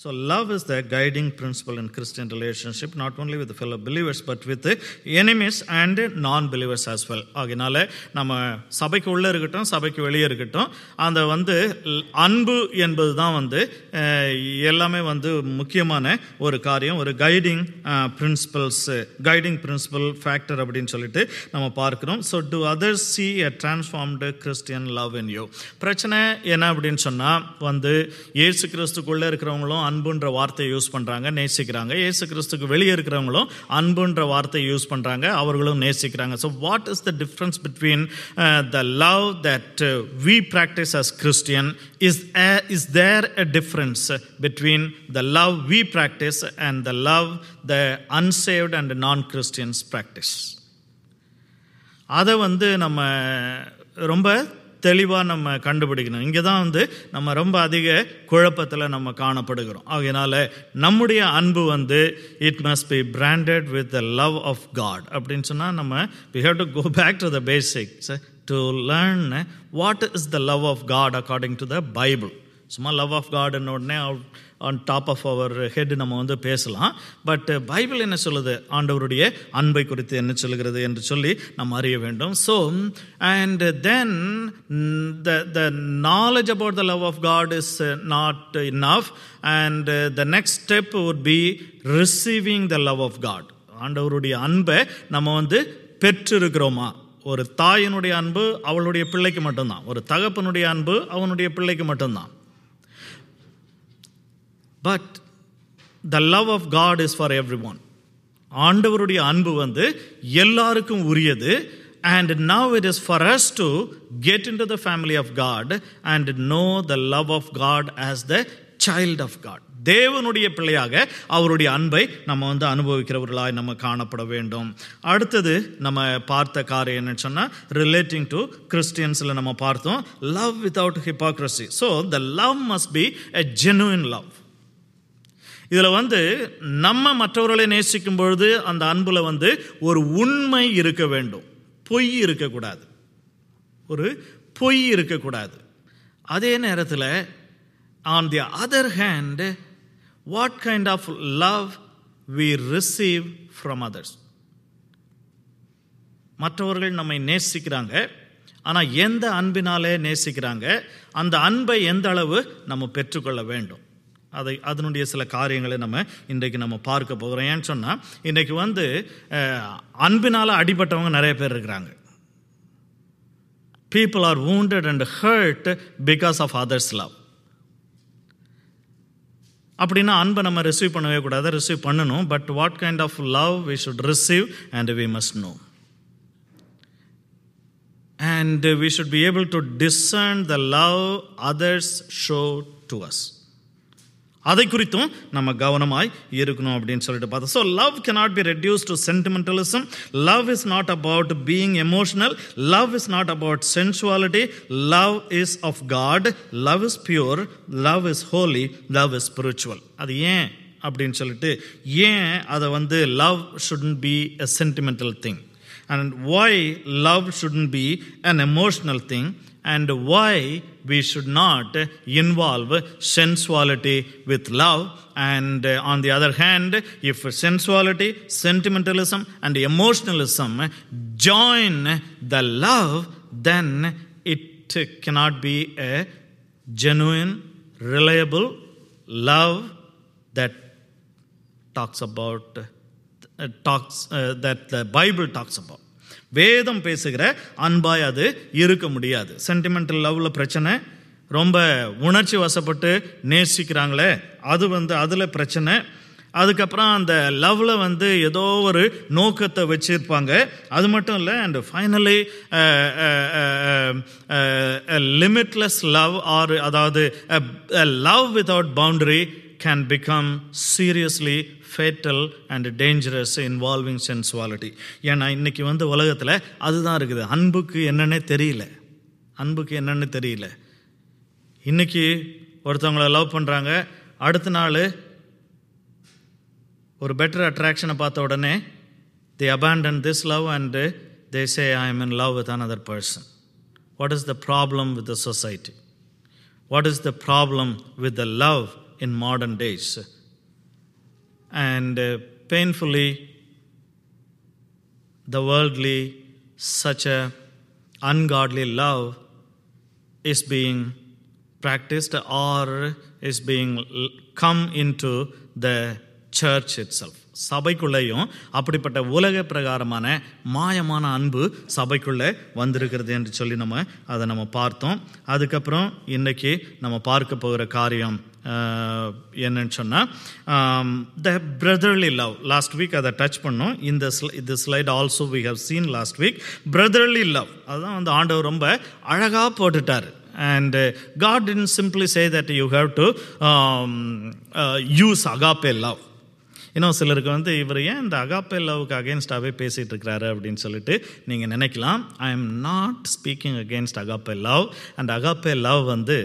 So, love is the guiding principle in Christian relationship, not only with the fellow believers, but with the enemies and non believers as well. ஆகையினால நம்ம சபைக்கு உள்ளே இருக்கட்டும் சபைக்கு வெளியே இருக்கட்டும் அந்த வந்து அன்பு என்பது தான் வந்து அஹ், எல்லாமே வந்து முக்கியமான ஒரு காரியம் ஒரு guiding principles guiding principle factor அப்படின்னு சொல்லிட்டு நம்ம பார்க்கிறோம் so to others see a transformed Christian love in you பிரச்சனை என்ன அப்படின்னு சொன்னால் வந்து இயேசு கிறிஸ்துக்குள்ளே இருக்கிறவங்களும் அன்புன்ற வார்த்தையை யூஸ் பண்ணுறாங்க நேசிக்கிறாங்க இயேசு கிறிஸ்துக்கு வெளியே இருக்கிறவங்களும் அன்புன்ற வார்த்தையை யூஸ் பண்ணுறாங்க அவர்களும் நேசிக்கிறாங்க so what is the difference between the love that we practise as Christian is is there a difference between the love we practice and the love the unsaved and non-Christians practice அதை வந்து நம்ம ரொம்ப தெளிவாக நம்ம கண்டுபிடிக்கணும் இங்கே தான் வந்து நம்ம ரொம்ப அதிக குழப்பத்தில் நம்ம காணப்படுகிறோம் ஆகையினால நம்முடைய அன்பு வந்து it must be branded with the love of God அப்படின்னு சொன்னால் நம்ம we have to go back to the basics to learn what is the love of God according to the Bible சும்மா லவ் ஆஃப் காட்னு உடனே on top of our head நம்ம வந்து பேசலாம் but Bible என்ன சொல்லுது ஆண்டவருடைய அன்பை குறித்து என்ன சொல்கிறது என்று சொல்லி நம்ம அறிய வேண்டும் so and then the the knowledge about the love of God is not enough and the next step would be receiving the love of God ஆண்டவருடைய அன்பை நம்ம வந்து பெற்றிருக்கிறோமா ஒரு தாயினுடைய அன்பு அவளுடைய பிள்ளைக்கு மட்டும்தான் ஒரு தகப்பனுடைய அன்பு அவனுடைய பிள்ளைக்கு மட்டும்தான் but the love of God is for every one ஆண்டவருடைய அன்பு வந்து எல்லாருக்கும் உரியது and now it is for us to get into the family of God and know the love of God as the child of God தேவனுடைய பிள்ளையாக அவருடைய அன்பை நம்ம வந்து அனுபவிக்கிறவர்களாய் நம்ம காணப்பட வேண்டும் அடுத்தது நம்ம பார்த்த காரியம் என்னன்னு சொன்னால் ரிலேட்டிங் டு கிறிஸ்டியன்ஸில் நம்ம பார்த்தோம் love without hypocrisy so the love must be a genuine love இதில் வந்து நம்ம மற்றவர்களை நேசிக்கும் பொழுது அந்த அன்பில் வந்து ஒரு உண்மை இருக்க வேண்டும் பொய் இருக்கக்கூடாது ஒரு பொய் இருக்கக்கூடாது அதே நேரத்தில் on the other hand what kind of love we receive from others மற்றவர்கள் நம்மை நேசிக்கிறாங்க ஆனால் எந்த அன்பினாலே நேசிக்கிறாங்க அந்த அன்பை எந்த அளவு நம்ம பெற்றுக்கொள்ள வேண்டும் அதை அதனுடைய சில காரியங்களை நம்ம இன்றைக்கு நம்ம பார்க்க போகிறோம் ஏன்னு சொன்னால் இன்றைக்கு வந்து அஹ், அன்பினால் அடிபட்டவங்க நிறைய பேர் இருக்கிறாங்க people are wounded and hurt because of others love அப்படின்னா அன்பை நம்ம ரிசீவ் பண்ணவே கூடாது ரிசீவ் பண்ணணும் but what kind of love we should receive and we must know and we should be able to discern the love others show to us அதை குறித்தும் நம்ம கவனமாய் இருக்கணும் அப்படின்னு சொல்லிட்டு பார்த்தோம் so love cannot be reduce to sentimentalism love is not about being emotional love is not about sensuality love is of God love is pure love is holy love is spiritual அது ஏன் அப்படின்னு சொல்லிட்டு ஏன் அதை வந்து love shouldn't be a sentimental thing and why love shouldn't be an emotional thing and why we should not involve sensuality with love and uh, on the other hand if sensuality sentimentalism and emotionalism join the love then it cannot be a genuine reliable love that talks about uh, talks uh, that the bible talks about வேதம் பேசுகிற அன்பாய் அது இருக்க முடியாது sentimental லவ்ல பிரச்சனை ரொம்ப உணர்ச்சி வசப்பட்டு நேசிக்கிறாங்களே அது வந்து அதில் பிரச்சனை அதுக்கப்புறம் அந்த லவ்ல வந்து ஏதோ ஒரு நோக்கத்தை வச்சிருப்பாங்க அது மட்டும் இல்லை and finally limitless love or அதாவது love without boundary can become seriously fatal and dangerous involving sensuality ஏன்னா இன்னைக்கு வந்து உலகத்தில் அதுதான் இருக்குது அன்புக்கு என்னன்னே தெரியல அன்புக்கு என்னன்னு தெரியல இன்னைக்கு ஒருத்தவங்கள லவ் பண்ணுறாங்க அடுத்த நாள் ஒரு பெட்டர் அட்ராக்ஷனை பார்த்த உடனே the abandon this love and they say I am in love with another person what is the problem with the society what is the problem with the love in modern days. And uh, painfully, the worldly, such a ungodly love is being practiced or is being l- come into the church itself சபைக்குள்ளேயும் அப்படிப்பட்ட உலக பிரகாரமான மாயமான அன்பு சபைக்குள்ளே வந்திருக்கிறது என்று சொல்லி நம்ம அதை நம்ம பார்த்தோம் அதுக்கப்புறம் இன்னைக்கு நம்ம பார்க்க போகிற காரியம் ஆஹ், என்னன்னு சொன்னால் the brotherly love last week அதை டச் பண்ணோம் இந்த ஸ்ல- இந்த slide also we have seen last week brotherly love அதுதான் வந்து ஆண்டவர் ரொம்ப அழகாக போட்டுட்டார் and God in simply say that you have to use agape love இன்னும் சிலருக்கு வந்து இவர் ஏன் இந்த அகாப்பே லவ்க்கு அகேன்ஸ்டாகவே பேசிகிட்டு இருக்கிறாரு அப்படின்னு சொல்லிட்டு நீங்கள் நினைக்கலாம் I am not speaking against agape love and agape love வந்து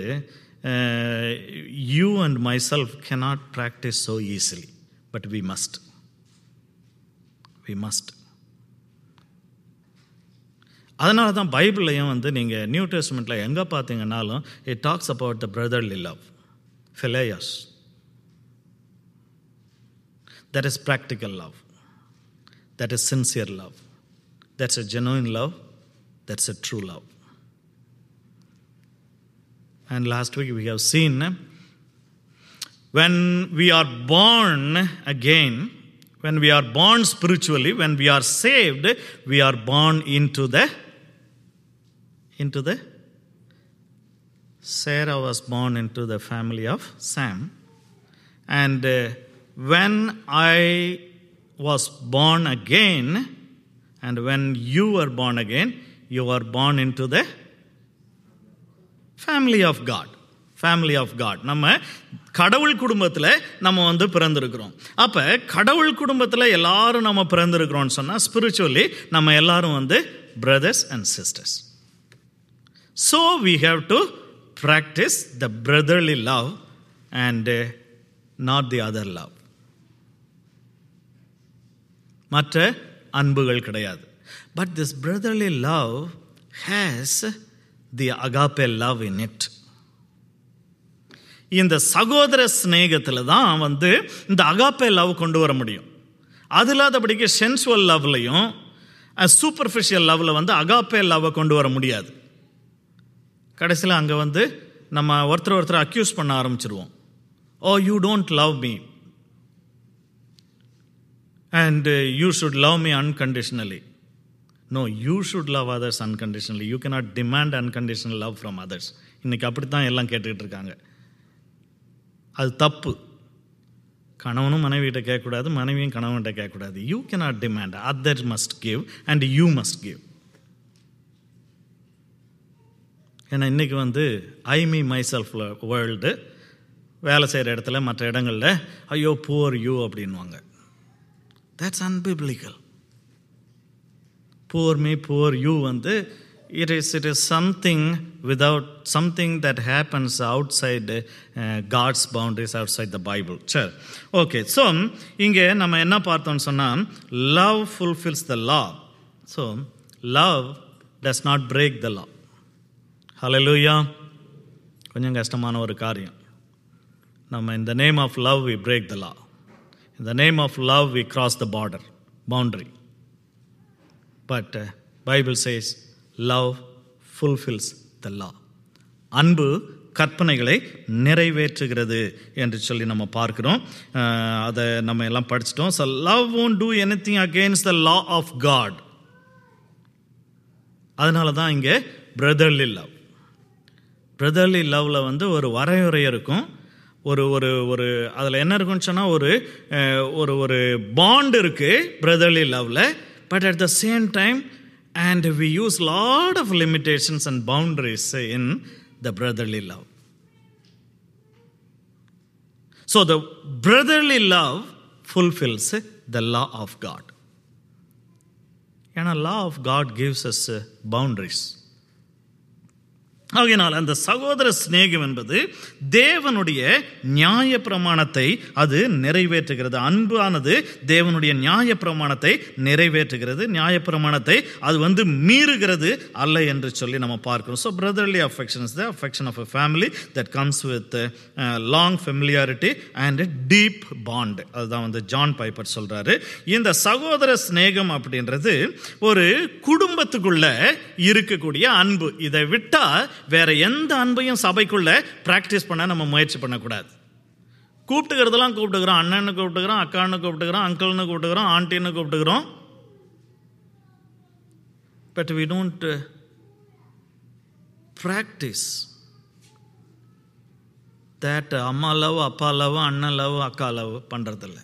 you and myself cannot practise so easily but we must we must அதனால தான் பைபிளையும் வந்து நீங்கள் நியூ டெஸ்ட்மெண்ட்டில் எங்கே பார்த்தீங்கன்னாலும் it talks about the brotherly love phileos that is practical love that is sincere love that's a genuine love that's a true love and last week we have seen eh, when we are born again when we are born spiritually when we are saved we are born into the into the sarah was born into the family of sam and uh, when I was born again, and when you were born again, you were born into the family of God. Family of God நம்ம கடவுள் குடும்பத்தில் நம்ம வந்து பிறந்திருக்கிறோம் அப்போ கடவுள் குடும்பத்தில் எல்லாரும் நம்ம பிறந்திருக்கிறோம்னு சொன்னால் ஸ்பிரிச்சுவலி நம்ம எல்லாரும் வந்து brothers and sisters so we have to practise the brotherly love and not the other love மற்ற அன்புகள் கிடையாது but this brotherly love has the agape love in it இந்த சகோதர சிநேகத்தில் தான் வந்து இந்த அகாப்பே லவ் கொண்டு வர முடியும் அது இல்லாதபடிக்கு சென்சுவல் லவ்லையும் சூப்பர்ஃபிஷியல் லவ்வில் வந்து அகாப்பே லவ்வை கொண்டு வர முடியாது கடைசியில் அங்கே வந்து நம்ம ஒருத்தர் ஒருத்தர் அக்யூஸ் பண்ண ஆரம்பிச்சிருவோம் oh you don't love me and uh, you should love me unconditionally. No, you should love others unconditionally. You cannot demand unconditional love from others. இன்னைக்கு அப்படித்தான் எல்லாம் கேட்டுக்கிட்டு இருக்காங்க அது தப்பு கணவனும் மனைவியிட்ட கேட்கக்கூடாது மனைவியும் கணவன்கிட்ட கேட்கக்கூடாது you cannot demand other must give and you must give ஏன்னா இன்னைக்கு வந்து I me myself world வேலை செய்கிற இடத்துல மற்ற இடங்களில் ஐயோ புவர் யூ அப்படின்வாங்க That's unbiblical. Poor me, poor you வந்து it is it is something without something that happens outside uh, God's boundaries outside the Bible. சரி ஓகே ஸோ இங்கே நம்ம என்ன பார்த்தோம்னு சொன்னால் love fulfils the law so love does not break the law hallelujah கொஞ்சம் கஷ்டமான ஒரு காரியம் நம்ம இந்த name of love we break the law In the name of love, we cross the border, boundary. But uh, Bible says, love fulfills the law. அன்பு கற்பனைகளை நிறைவேற்றுகிறது என்று சொல்லி நம்ம பார்க்கிறோம் அஹ், அதை நம்ம எல்லாம் படிச்சிட்டோம் so love won't do anything against the law of God அதனால தான் இங்கே பிரதர்லி லவ் பிரதர்லி லவ்வில் வந்து ஒரு வரையறை இருக்கும் ஒரு ஒரு ஒரு அதில் என்ன இருக்குன்னு சொன்னால் ஒரு அஹ், ஒரு ஒரு பாண்ட் இருக்குது பிரதர்லி லவ்வில் but at the same time and we use lot of limitations and boundaries in the brotherly love so the brotherly love fulfils the law of God ஏன்னா law of God gives us boundaries ஆகையினால் அந்த சகோதர சிநேகம் என்பது தேவனுடைய நியாய பிரமாணத்தை அது நிறைவேற்றுகிறது அன்பானது தேவனுடைய நியாய பிரமாணத்தை நிறைவேற்றுகிறது நியாய பிரமாணத்தை அது வந்து மீறுகிறது அல்ல என்று சொல்லி நம்ம பார்க்கிறோம் so brotherly affection is the affection of a family that comes with long familiarity and deep bond அதுதான் வந்து ஜான் பைப்பர் சொல்றாரு இந்த சகோதர சிநேகம் அப்படின்றது ஒரு குடும்பத்துக்குள்ள இருக்கக்கூடிய அன்பு இதை விட்டா வேற எந்த அன்பையும் சபைக்குள்ள பிராக்டிஸ் பண்ண நம்ம முயற்சி பண்ணக்கூடாது கூப்பிட்டுக்கிறதெல்லாம் கூப்பிட்டுக்கிறோம் அண்ணன்னு கூப்பிட்டுக்கிறோம் அக்கான்னு கூப்பிட்டுக்கிறோம் அங்கிள்னு கூப்பிட்டுக்கிறோம் ஆண்டின்னு கூப்பிட்டுக்கிறோம் but we don't practise that அம்மா லவ் அப்பா லவ் அண்ணன் லவ் அக்கா லவ் பண்ணுறதில்ல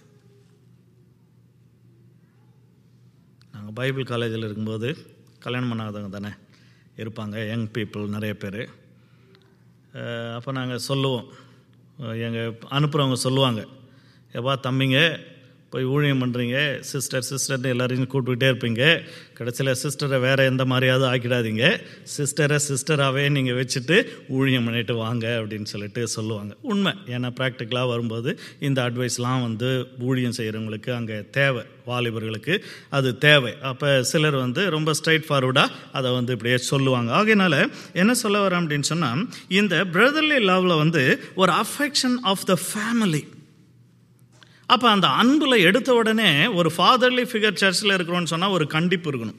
நாங்கள் பைபிள் காலேஜில் இருக்கும்போது கல்யாணம் பண்ணாதவங்க தானே இருப்பாங்க யங் பீப்புள் நிறைய பேர் அப்போ நாங்கள் சொல்லுவோம் எங்கள் அனுப்புகிறவங்க சொல்லுவாங்க எப்பா தம்பிங்க போய் ஊழியம் பண்ணுறீங்க சிஸ்டர் சிஸ்டர்னு எல்லாரையும் கூப்பிட்டுக்கிட்டே இருப்பீங்க கடைசியில் சிஸ்டரை வேறு எந்த மாதிரியாவது ஆக்கிடாதீங்க சிஸ்டரை சிஸ்டராகவே நீங்கள் வச்சுட்டு ஊழியம் பண்ணிட்டு வாங்க அப்படின்னு சொல்லிட்டு சொல்லுவாங்க உண்மை ஏன்னா ப்ராக்டிக்கலாக வரும்போது இந்த அட்வைஸ்லாம் வந்து ஊழியம் செய்கிறவங்களுக்கு அங்கே தேவை வாலிபர்களுக்கு அது தேவை அப்போ சிலர் வந்து ரொம்ப ஸ்ட்ரைட் ஃபார்வர்டாக அதை வந்து இப்படியே சொல்லுவாங்க ஆகையினால என்ன சொல்ல வரேன் அப்படின்னு சொன்னால் இந்த பிரதர்லி லவ்வில் வந்து ஒரு அஃபெக்ஷன் ஆஃப் த ஃபேமிலி அப்போ அந்த அன்பில் எடுத்த உடனே ஒரு ஃபாதர்லி ஃபிகர் சர்ச்சில் இருக்கிறோன்னு சொன்னால் ஒரு கண்டிப்பு இருக்கணும்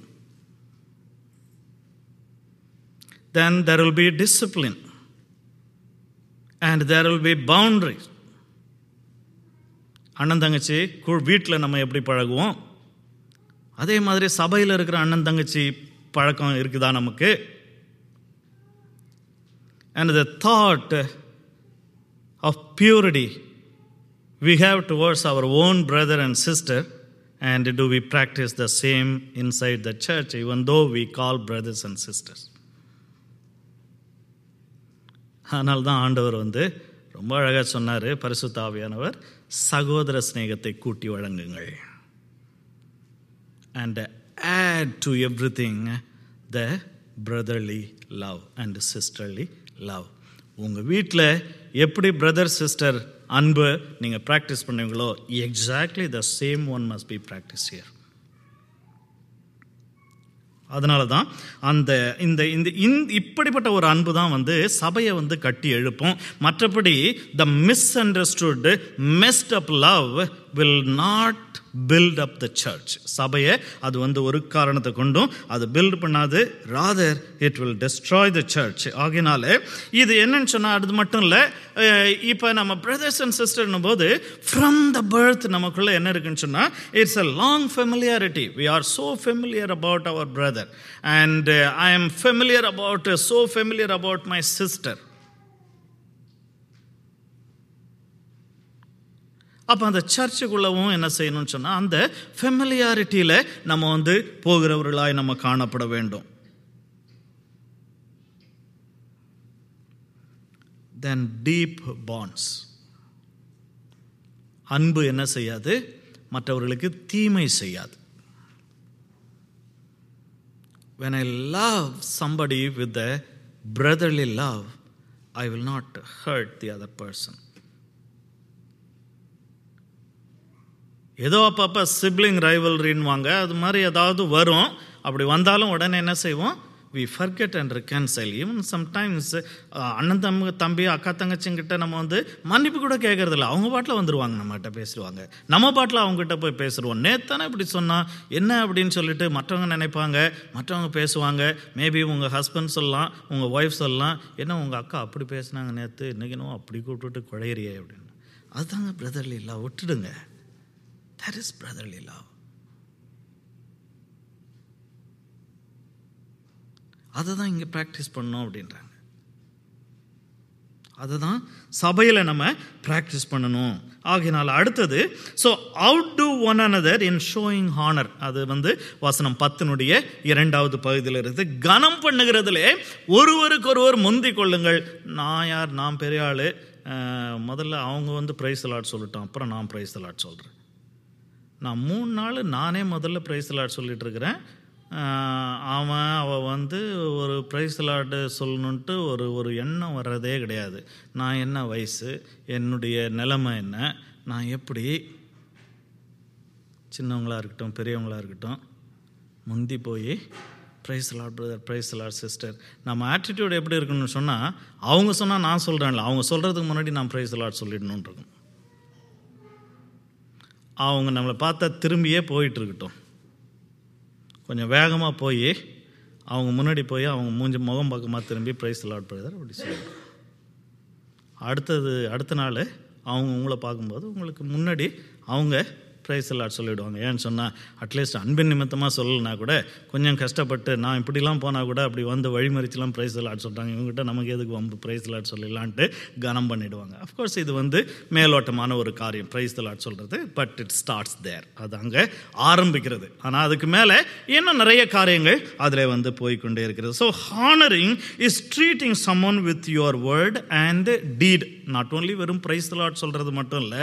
then there will be discipline and there will be boundary அண்ணன் தங்கச்சி வீட்டில் நம்ம எப்படி பழகுவோம் அதே மாதிரி சபையில் இருக்கிற அண்ணன் தங்கச்சி பழக்கம் இருக்குதா நமக்கு and the thought of purity we have towards our own brother and sister and do we practice the same inside the church even though we call brothers and sisters ஆனால் தான் ஆண்டவர் வந்து ரொம்ப அழகாக சொன்னார் பரிசுத்தாவியானவர் சகோதர சிநேகத்தை கூட்டி வழங்குங்கள் and add to everything the brotherly love and sisterly love உங்கள் வீட்டில் எப்படி பிரதர் சிஸ்டர் அன்பு நீங்கள் ப்ராக்டிஸ் பண்ணுவீங்களோ exactly the same one must be practise here அதனால தான் அந்த இந்த இந்த இப்படிப்பட்ட ஒரு அன்பு தான் வந்து சபையை வந்து கட்டி எழுப்போம் மற்றபடி the misunderstood messed up love will not build up the church சபையை அது வந்து ஒரு காரணத்தை கொண்டும் அது பில்ட் பண்ணாது rather it will destroy the church ஆகினால இது என்னன்னு சொன்னால் அது மட்டும் இல்லை இப்போ நம்ம பிரதர்ஸ் அண்ட் சிஸ்டர்னும் போது ஃப்ரம் த பர்த் நமக்குள்ளே என்ன இருக்குன்னு சொன்னால் it's a long familiarity we are so familiar about our brother and I am familiar about so familiar about my sister அப்போ அந்த சர்ச்சுக்குள்ளவும் என்ன செய்யணும்னு சொன்னால் அந்த ஃபெமிலியாரிட்டியில் நம்ம வந்து போகிறவர்களாய் நம்ம காணப்பட வேண்டும் தென் டீப் பாண்ட்ஸ் அன்பு என்ன செய்யாது மற்றவர்களுக்கு தீமை செய்யாது when I love somebody with a brotherly love, I will not hurt the other person. ஏதோ அப்பப்போ சிப்ளிங் ரைவல்ரின்னு வாங்க அது மாதிரி ஏதாவது வரும் அப்படி வந்தாலும் உடனே என்ன செய்வோம் we forget and cancel even sometimes அண்ணன் தம்பி தம்பி அக்கா தங்கச்சிங்கிட்ட நம்ம வந்து மன்னிப்பு கூட கேட்கறதில்ல அவங்க பாட்டில் வந்துருவாங்க நம்மகிட்ட பேசுவாங்க நம்ம பாட்டில் அவங்ககிட்ட போய் பேசுருவோம் நேத்தானே இப்படி சொன்னால் என்ன அப்படின்னு சொல்லிட்டு மற்றவங்க நினைப்பாங்க மற்றவங்க பேசுவாங்க மேபி உங்கள் ஹஸ்பண்ட் சொல்லலாம் உங்கள் ஒய்ஃப் சொல்லலாம் என்ன உங்கள் அக்கா அப்படி பேசுனாங்க நேற்று இன்னைக்குனோ அப்படி கூப்பிட்டுட்டு குழையிறியே அப்படின்னு அதுதாங்க பிரதர்லி இல்லை விட்டுடுங்க தட் இஸ் பிரதர்லி லவ் அதை தான் இங்கே ப்ராக்டிஸ் பண்ணோம் அப்படின்றாங்க அதுதான் சபையில் நம்ம ப்ராக்டிஸ் பண்ணணும் ஆகையினால் அடுத்தது so outdo one another in showing honour அது வந்து வசனம் பத்தினுடைய இரண்டாவது பகுதியில் இருந்து கனம் பண்ணுகிறதுலே ஒருவருக்கு ஒருவர் முந்தி கொள்ளுங்கள் நான் யார் நான் பெரிய ஆள் முதல்ல அவங்க வந்து ப்ரைஸ் அலாட் சொல்லிட்டோம் அப்புறம் நான் ப்ரைஸ் அலாட் சொல்கிறேன் நான் மூணு நாள் நானே முதல்ல ப்ரைஸ் அலாட் சொல்லிட்டு இருக்கிறேன் ஆஹ், அவன் அவள் வந்து ஒரு ப்ரைஸ் லாட்டு சொல்லணுன்ட்டு ஒரு ஒரு எண்ணம் வர்றதே கிடையாது நான் என்ன வயசு என்னுடைய நிலைமை என்ன நான் எப்படி சின்னவங்களாக இருக்கட்டும் பெரியவங்களாக இருக்கட்டும் முந்தி போய் praise Lord brother praise Lord sister நம்ம ஆட்டிடியூட் எப்படி இருக்கணும்னு சொன்னால் அவங்க சொன்னால் நான் சொல்கிறேன்ல அவங்க சொல்கிறதுக்கு முன்னாடி நான் ப்ரைஸ் லாட் சொல்லிடணும்னு இருக்கும் அவங்க நம்மளை பார்த்தா திரும்பியே போயிட்டு இருக்கட்டும் கொஞ்சம் வேகமாக போய் அவங்க முன்னாடி போய் அவங்க மூஞ்சி முகம் பக்கமாக திரும்பி ப்ரைஸ் லாட் பிரதர் அப்படி சொல்லுவாங்க அடுத்தது அடுத்த நாள் அவங்க உங்களை பார்க்கும்போது உங்களுக்கு முன்னாடி அவங்க ப்ரைஸ் லாட் சொல்லிவிடுவாங்க ஏன்னு சொன்னால் அட்லீஸ்ட் அன்பின் நிமித்தமாக சொல்லலைனா கூட கொஞ்சம் கஷ்டப்பட்டு நான் இப்படிலாம் போனால் கூட அப்படி வந்து வழிமறிச்சுலாம் ப்ரைஸ் லாட் சொல்கிறாங்க இவங்ககிட்ட நமக்கு எதுக்கு வம்பு ப்ரைஸ் லாட் சொல்லலான்ட்டு கனம் பண்ணிடுவாங்க அஃப்கோர்ஸ் இது வந்து மேலோட்டமான ஒரு காரியம் ப்ரைஸ் லாட் சொல்கிறது பட் இட் ஸ்டார்ட்ஸ் தேர் அது அங்கே ஆரம்பிக்கிறது ஆனால் அதுக்கு மேலே இன்னும் நிறைய காரியங்கள் அதில் வந்து போய்க்கொண்டே இருக்கிறது so honouring is treating someone with your word and deed not only வெறும் ப்ரைஸ் லாட் சொல்கிறது மட்டும் இல்லை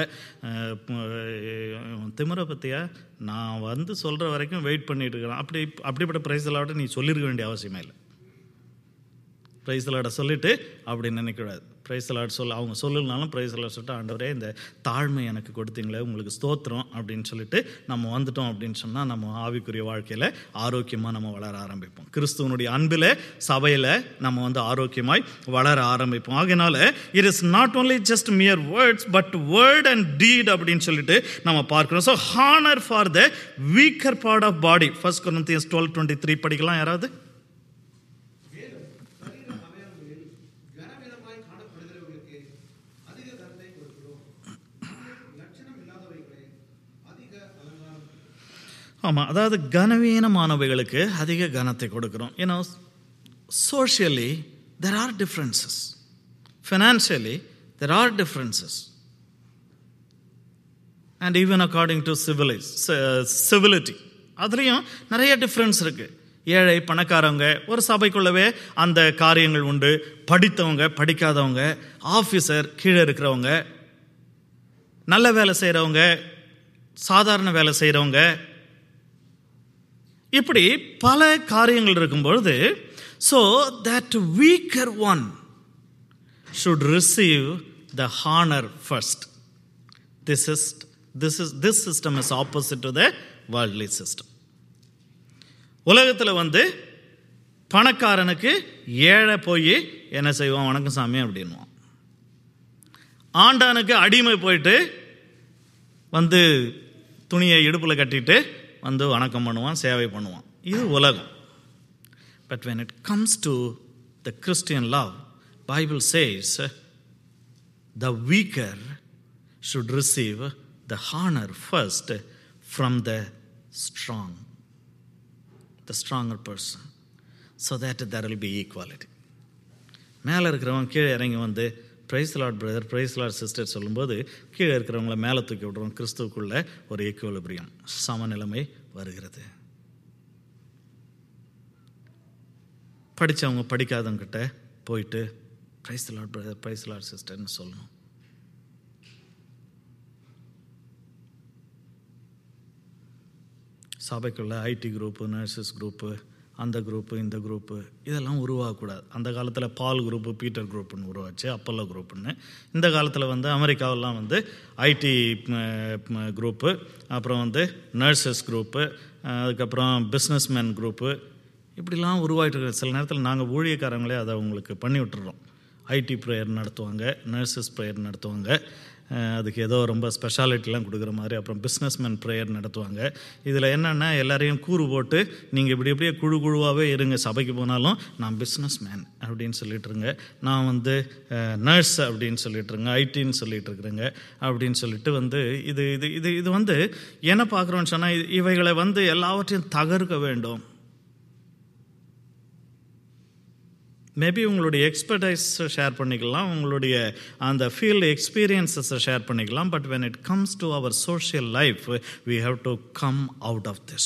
திமிரை பற்றியா நான் வந்து சொல்கிற வரைக்கும் வெயிட் பண்ணிட்டு இருக்கிறேன் அப்படி அப்படிப்பட்ட ப்ரைஸ் லாட்டை நீ சொல்லியிருக்க வேண்டிய அவசியமே இல்லை ப்ரைஸ் லாட சொல்லிட்டு அப்படி நினைக்கக்கூடாது ப்ரைஸ் லாட் சொல்ல அவங்க சொல்லலனாலும் ப்ரைஸ் லாட் சொல்லிட்டு ஆண்டவரே இந்த தாழ்மை எனக்கு கொடுத்தீங்களே உங்களுக்கு ஸ்தோத்திரம் அப்படின்னு சொல்லிட்டு நம்ம வந்துட்டோம் அப்படின்னு சொன்னால் நம்ம ஆவிக்குரிய வாழ்க்கையில் ஆரோக்கியமாக நம்ம வளர ஆரம்பிப்போம் கிறிஸ்துவனுடைய அன்பில் சபையில் நம்ம வந்து ஆரோக்கியமாய் வளர ஆரம்பிப்போம் ஆகையினால it is not only just mere words but word and deed அப்படின்னு சொல்லிட்டு நம்ம பார்க்கிறோம் so honour for the weaker part of body first Corinthians twelve twenty three படிக்கலாம் யாராவது மேலும் சரீர அவயவங்களில் கனவீனமாய் காணப்படுகிறவர்களுக்கு அதிக கனத்தை கொடுக்கிறோம் லட்சணம் இல்லாதவைகளே அதிக அலங்காரம் ஆமாம் அதாவது கனவீனமானவைகளுக்கு அதிக கனத்தை கொடுக்குறோம் ஏன்னா socially there are differences financially there are differences and even according to civilise civility அதுலேயும் நிறைய டிஃப்ரென்ஸ் இருக்குது ஏழை பணக்காரவங்க ஒரு சபைக்குள்ளவே அந்த காரியங்கள் உண்டு படித்தவங்க படிக்காதவங்க ஆஃபீஸர் கீழே இருக்கிறவங்க நல்ல வேலை செய்கிறவங்க சாதாரண வேலை செய்கிறவங்க இப்படி பல காரியங்கள் இருக்கும் பொழுது so that weaker one should receive the honour first this is this is this system is opposite to the worldly system உலகத்தில் வந்து பணக்காரனுக்கு ஏழை போய் என்ன செய்வான் வணக்கம் சாமி அப்படின்வான் ஆண்டானுக்கு அடிமை போயிட்டு வந்து துணியை இடுப்பில் கட்டிட்டு வந்து வணக்கம் பண்ணுவான் சேவை பண்ணுவான் இது உலகம் but when it comes to the Christian love, Bible says the weaker should receive the honor first from the strong, the stronger person, so that there will be equality. மேலே இருக்கிறவன் கீழே இறங்கி வந்து praise Lord brother praise Lord sister சொல்லும்போது கீழே இருக்கிறவங்கள மேலே தூக்கி விடுறோம் கிறிஸ்துவுக்குள்ள ஒரு ஈக்குவலிபிரியம் சமநிலைமை வருகிறது படித்தவங்க படிக்காதவங்கிட்ட போயிட்டு praise Lord brother praise Lord சிஸ்டர்னு சொல்லணும் சபைக்குள்ள ஐடி குரூப்பு நர்சஸ் குரூப்பு அந்த குரூப்பு இந்த குரூப்பு இதெல்லாம் உருவாகக்கூடாது அந்த காலத்தில் பால் குரூப்பு பீட்டர் குரூப்புன்னு உருவாச்சு அப்பல்லோ குரூப்புன்னு இந்த காலத்தில் வந்து அமெரிக்காவெல்லாம் வந்து ஐடி குரூப்பு அப்புறம் வந்து நர்சஸ் குரூப்பு அதுக்கப்புறம் பிஸ்னஸ்மேன் குரூப்பு இப்படிலாம் உருவாகிட்டு இருக்கு சில நேரத்தில் நாங்கள் ஊழியக்காரங்களே அதை அவங்களுக்கு பண்ணி விட்டுறோம் ஐடி ப்ரேயர் நடத்துவாங்க நர்சஸ் ப்ரேயர் நடத்துவாங்க அஹ் அதுக்கு ஏதோ ரொம்ப ஸ்பெஷாலிட்டிலாம் கொடுக்குற மாதிரி அப்புறம் பிஸ்னஸ்மேன் ப்ரேயர் நடத்துவாங்க இதில் என்னென்னா எல்லாரையும் கூறு போட்டு நீங்கள் இப்படி இப்படியே குழு குழுவாகவே இருங்க சபைக்கு போனாலும் நான் பிஸ்னஸ் மேன் அப்படின்னு சொல்லிட்டுருங்க நான் வந்து நர்ஸ் அப்படின்னு சொல்லிட்டுருங்க ஐடின்னு சொல்லிட்டு இருக்கிறேங்க அப்படின்னு சொல்லிட்டு வந்து இது இது இது இது வந்து என்ன பார்க்குறோன்னு சொன்னால் இவைகளை வந்து எல்லாவற்றையும் தகர்க்க வேண்டும் மேபி உங்களுடைய எக்ஸ்பர்டைஸ் ஷேர் பண்ணிக்கலாம் உங்களுடைய அந்த ஃபீல்டு எக்ஸ்பீரியன்ஸஸை ஷேர் பண்ணிக்கலாம் but when it comes to our social life we have to come out of this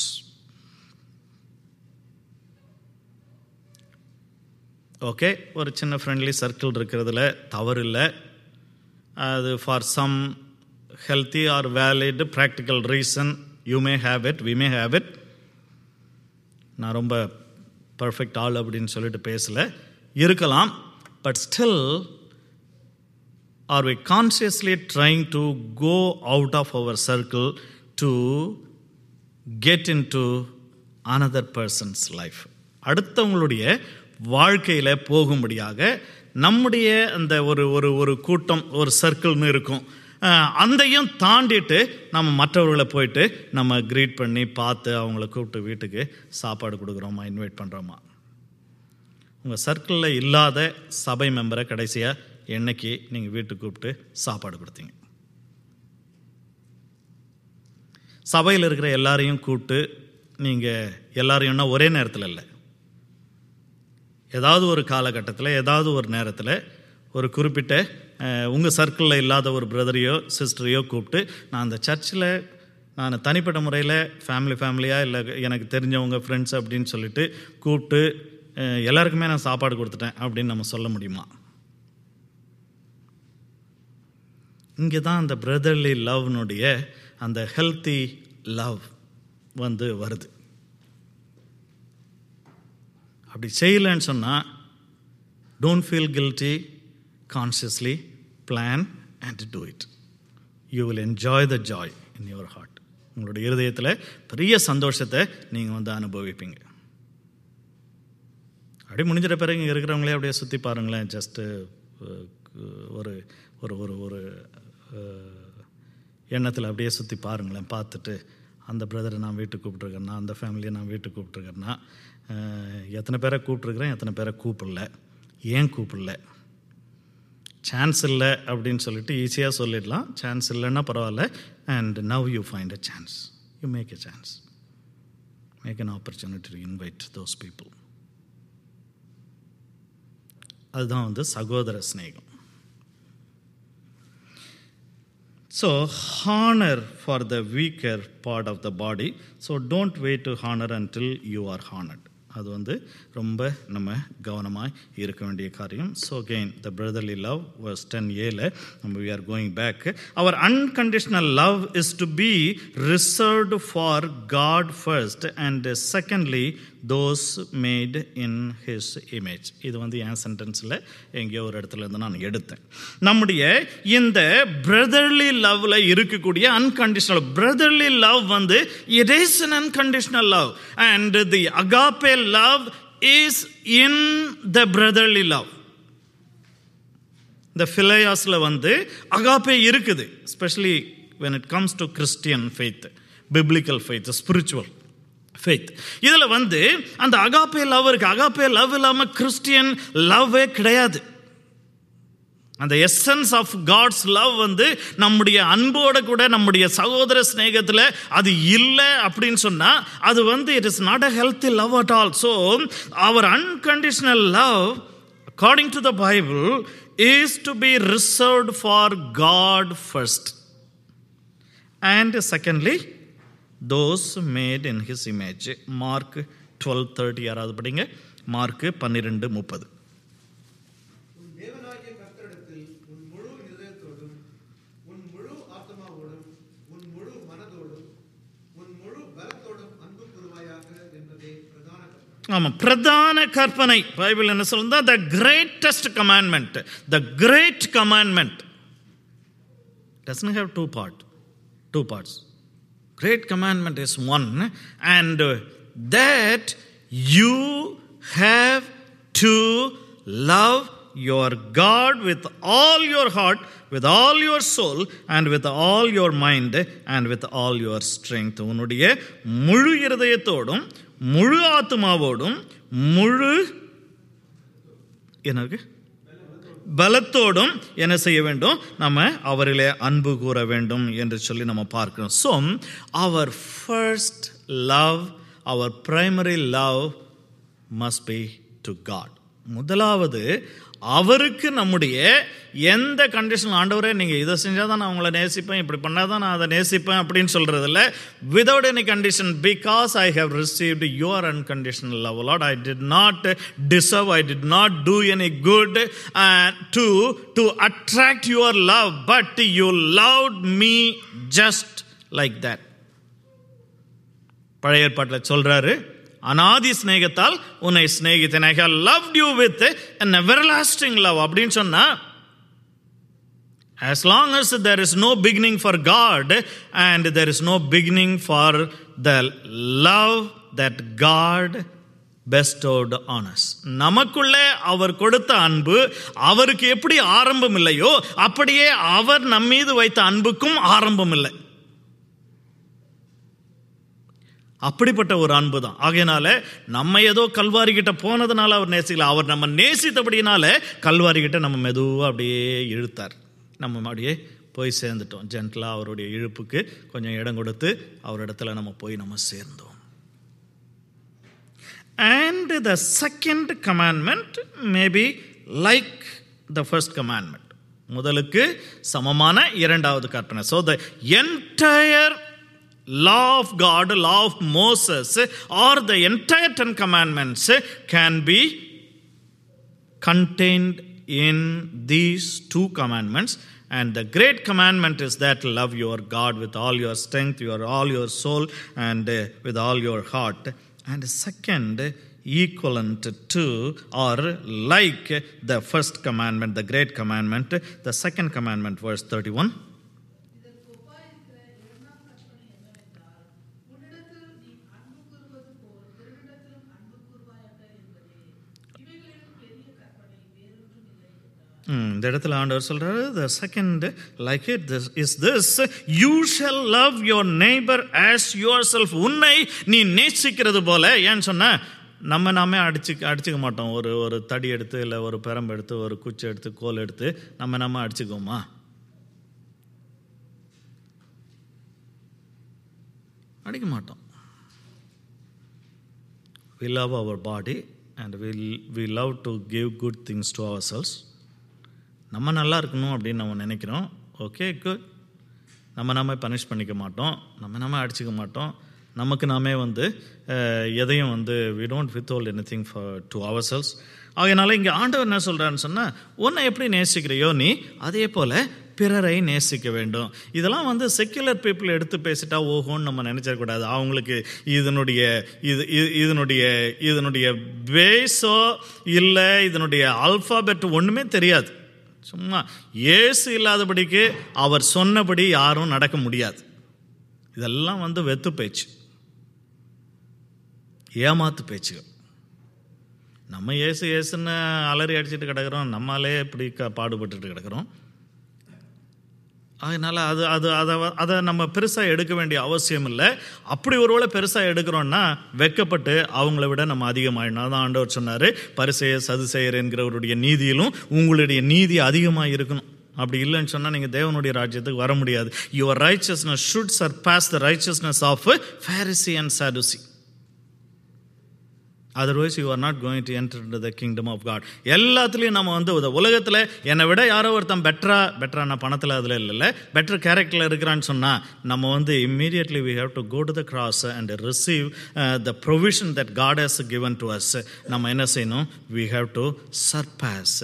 okay ஒரு சின்ன ஃப்ரெண்ட்லி சர்க்கிள் இருக்கிறதுல தவறு இல்லை அது for some healthy or valid practical reason you may have it we may have it நான் ரொம்ப perfect ஆள் அப்படின்னு சொல்லிட்டு பேசல இருக்கலாம் but still are we consciously trying to go out of our circle to get in to another persons life அடுத்தவங்களுடைய வாழ்க்கையில் போகும்படியாக நம்முடைய அந்த ஒரு ஒரு ஒரு கூட்டம் ஒரு சர்க்கிள்னு இருக்கும் அஹ், அதையும் தாண்டிட்டு நம்ம மற்றவர்களை போயிட்டு நம்ம க்ரீட் பண்ணி பார்த்து அவங்கள கூப்பிட்டு வீட்டுக்கு சாப்பாடு கொடுக்குறோமா இன்வைட் பண்ணுறோமா உங்கள் சர்க்கிளில் இல்லாத சபை மெம்பரை கடைசியாக என்னைக்கு நீங்கள் வீட்டுக்கு கூப்பிட்டு சாப்பாடு கொடுத்தீங்க சபையில் இருக்கிற எல்லாரையும் கூப்பிட்டு நீங்கள் எல்லாரையும்னா ஒரே நேரத்தில் இல்லை ஏதாவது ஒரு காலகட்டத்தில் ஏதாவது ஒரு நேரத்தில் ஒரு குறிப்பிட்ட உங்கள் சர்க்கிளில் இல்லாத ஒரு பிரதரையோ சிஸ்டரையோ கூப்பிட்டு நான் அந்த சர்ச்சில் நான் தனிப்பட்ட முறையில் ஃபேமிலி ஃபேமிலியாக இல்லை எனக்கு தெரிஞ்சவங்க ஃப்ரெண்ட்ஸ் அப்படின்னு சொல்லிட்டு கூப்பிட்டு அஹ், எல்லாருக்குமே நான் சாப்பாடு கொடுத்துட்டேன் அப்படின்னு நம்ம சொல்ல முடியுமா இங்கே தான் அந்த பிரதர்லி லவ்னுடைய அந்த ஹெல்த்தி லவ் வந்து வருது அப்படி செய்யலைன்னு சொன்னால் don't feel guilty consciously plan and do it you will enjoy the joy in your heart உங்களுடைய இருதயத்தில் பெரிய சந்தோஷத்தை நீங்கள் வந்து அனுபவிப்பீங்க அப்படியே முடிஞ்சிட பிறகு இங்கே இருக்கிறவங்களே அப்படியே சுற்றி பாருங்களேன் ஜஸ்ட்டு ஒரு ஒரு ஒரு ஒரு எண்ணத்தில் அப்படியே சுற்றி பாருங்களேன் பார்த்துட்டு அந்த பிரதரை நான் வீட்டுக்கு கூப்பிட்ருக்கேன்னா அந்த ஃபேமிலியை நான் வீட்டுக்கு கூப்பிட்ருக்கேன்னா அஹ், எத்தனை பேரை கூப்பிட்ருக்கிறேன் எத்தனை பேரை கூப்பிடல ஏன் கூப்பிடல சான்ஸ் இல்லை அப்படின்னு சொல்லிட்டு ஈஸியாக சொல்லிடலாம் சான்ஸ் இல்லைன்னா பரவாயில்ல and now you find a chance you make a chance make an opportunity to invite those people அதுதான் வந்து சகோதர சிநேகம் so honour for the weaker part of the body so don't wait to honour until you are honoured அது வந்து ரொம்ப நம்ம கவனமாக இருக்க வேண்டிய காரியம் so again the brotherly love verse ten ஏல நம்ம we are going back our unconditional love is to B reserved for God first and secondly those made in his image இது வந்து என் சென்டென்ஸில் எங்கேயோ ஒரு இடத்துல இருந்து நான் எடுத்தேன் நம்முடைய இந்த பிரதர்லி லவ்ல இருக்கக்கூடிய அன்கண்டிஷனல் பிரதர்லி லவ் வந்து it is an unconditional love and the agape love is in the brotherly love இந்த ஃபிலையாஸில் வந்து அகாப்பே இருக்குது specially when it comes to Christian faith biblical faith spiritual faith இதில் வந்து அந்த அகாப்பே லவ் இருக்கு agape love இல்லாமல் கிறிஸ்டியன் லவ்வே கிடையாது அந்த எசன்ஸ் ஆஃப் காட்ஸ் லவ் வந்து நம்முடைய அன்போட கூட நம்முடைய சகோதர சிநேகத்தில் அது இல்லை அப்படின்னு சொன்னால் அது வந்து it is not a healthy love at all so our unconditional love according to the Bible is to be reserved for God first and secondly those made in his image Mark twelve thirty யாராவது படிங்க mark பன்னிரெண்டு முப்பது உன் தேவனாகிய கர்த்தரிடத்தில் உன் முழு இதயத்தோடும் உன் முழு ஆத்மாவோடும் உன் முழு மனதோடும் உன் முழு பலத்தோடும் அன்பு கூறுவாயாக என்பதே பிரதான கற்பனை ஆமாம் பிரதான கற்பனை பைபிள் என்ன சொல்லுதா the greatest commandment the great commandment doesn't have two part two parts great commandment is one and that you have to love your god with all your heart with all your soul and with all your mind and with all your strength உன்னுடைய முழு இருதயத்தோடும் முழு ஆத்மாவோடும் முழு என்ன இருக்கு பலத்தோடும் என்ன செய்ய வேண்டும் நம்ம அவரிலே அன்பு கூற வேண்டும் என்று சொல்லி நம்ம பார்க்கிறோம் so our first love our primary love must be to God முதலாவது அவருக்கு நம்முடைய எந்த கண்டிஷன் ஆண்டவரே நீங்கள் இதை செஞ்சால் தான் நான் உங்களை நேசிப்பேன் இப்படி பண்ணால் தான் நான் அதை நேசிப்பேன் அப்படின்னு சொல்கிறதில்ல without any condition because I have received your unconditional love Lord I did not deserve I did not do any good to to attract your love but you love me just like that பழைய ஏற்பாட்டில் சொல்கிறாரு அனாதி சிநேகத்தால் உன்னை சிநேகித்தேன் I have loved you with an everlasting love அப்படின்னு சொன்னா as long as there is no beginning for God and there is no beginning for the love that God bestowed on us நமக்குள்ளே அவர் கொடுத்த அன்பு அவருக்கு எப்படி ஆரம்பம் இல்லையோ அப்படியே அவர் நம்மீது வைத்த அன்புக்கும் ஆரம்பம் இல்லை அப்படிப்பட்ட ஒரு அன்பு தான் ஆகையினால நம்ம ஏதோ கல்வாரி கிட்ட போனதுனால அவர் நேசிக்கல அவர் நம்ம நேசித்தபடினால கல்வாரி கிட்ட நம்ம மெதுவாக அப்படியே இழுத்தார் நம்ம அப்படியே போய் சேர்ந்துட்டோம் ஜென்டலாக அவருடைய இழுப்புக்கு கொஞ்சம் இடம் கொடுத்து அவரிடத்துல நம்ம போய் நம்ம சேர்ந்தோம் and the second commandment maybe like the first commandment முதலுக்கு சமமான இரண்டாவது கற்பனை so the entire law of God, law of Moses, or the entire Ten Commandments can be contained in these two commandments. And the great commandment is that love your God with all your strength, your all your soul, and uh, with all your heart. And second, equivalent to or like the first commandment, the great commandment, the second commandment, verse 31. இதற்கு ஒப்பாயிருக்கிற இரண்டாம் கற்பனை என்னவென்றால் உன்னிடத்தில் நீ அன்பு கூறுவது போல் பிறனிடத்திலும் அன்பு கூறுவாயாக என்பதே இவைகளிலும் பெரிய கற்பனை வேறொன்றும் இல்லை என்றார் ம், இந்த இடத்துல ஆண்டவர் சொல்றாரு the second like it this is this you shall love your neighbour as your self உன்னை நீ நேசிக்கிறது போல ஏன்னு சொன்ன நம்ம நாமே அடிச்சு அடிச்சுக்க மாட்டோம் ஒரு ஒரு தடி எடுத்து இல்லை ஒரு பெரம்பு எடுத்து ஒரு குச்சி எடுத்து கோல் எடுத்து நம்ம நம்ம அடிச்சுக்குவோமா அடிக்க மாட்டோம் we love our body and we, we love to give good things to ourselves நம்ம நல்லா இருக்கணும் அப்படின்னு நம்ம நினைக்கிறோம் ஓகே குட் நம்ம நாமே பனிஷ் பண்ணிக்க மாட்டோம் நம்ம நாமே அடிச்சுக்க மாட்டோம் நமக்கு நாமே வந்து அஹ், எதையும் வந்து we don't withhold anything for to our selves அதனால இங்கே ஆண்டவர் என்ன சொல்கிறான்னு சொன்னால் உன்னை எப்படி நேசிக்கிறையோ நீ அதே போல் பிறரை நேசிக்க வேண்டும் இதெல்லாம் வந்து செக்குலர் பீப்புள் எடுத்து பேசிட்டா ஓஹோன்னு நம்ம நினைச்சிடக்கூடாது அவங்களுக்கு இதனுடைய இது இது- இதனுடைய இதனுடைய பேஸோ இல்லை இதனுடைய ஆல்ஃபாபெட் ஒன்றுமே தெரியாது சும்மா இயேசு இல்லாதபடிக்கு அவர் சொன்னபடி யாரும் நடக்க முடியாது இதெல்லாம் வந்து வெத்து பேச்சு ஏமாத்து பேச்சுகள் நம்ம இயேசு இயேசுன்னு அலறி அடிச்சிட்டு கிடக்கிறோம் நம்மாலே இப்படி க பாடுபட்டுட்டு கிடக்கிறோம் அதனால் அது அது அதை அதை நம்ம பெருசாக எடுக்க வேண்டிய அவசியம் இல்லை அப்படி ஒருவேளை பெருசாக எடுக்கிறோன்னா வெக்கப்பட்டு அவங்கள விட நம்ம அதிகமாயிடணும் அதான் ஆண்டவர் சொன்னார் பரிசெயர் சதுசெயர் என்கிறவருடைய நீதியிலும் உங்களுடைய நீதி அதிகமாக இருக்கணும் அப்படி இல்லைன்னு சொன்னால் நீங்கள் தேவனுடைய ராஜ்யத்துக்கு வர முடியாது your righteousness should surpass the righteousness of Pharisee and Sadducee otherwise you are not going to enter to the kingdom of God எல்லாத்துலேயும் நம்ம வந்து இந்த உலகத்தில் என்னை விட யாரோ ஒருத்தன் பெட்டரா பெட்டரான பணத்தில் அதில் இல்லைல்ல பெட்டர் கேரக்டரில் இருக்கிறான்னு சொன்னால் நம்ம வந்து immediately we have to go to the cross and receive the provision that God has given to us நம்ம என்ன செய்யணும் we have to surpass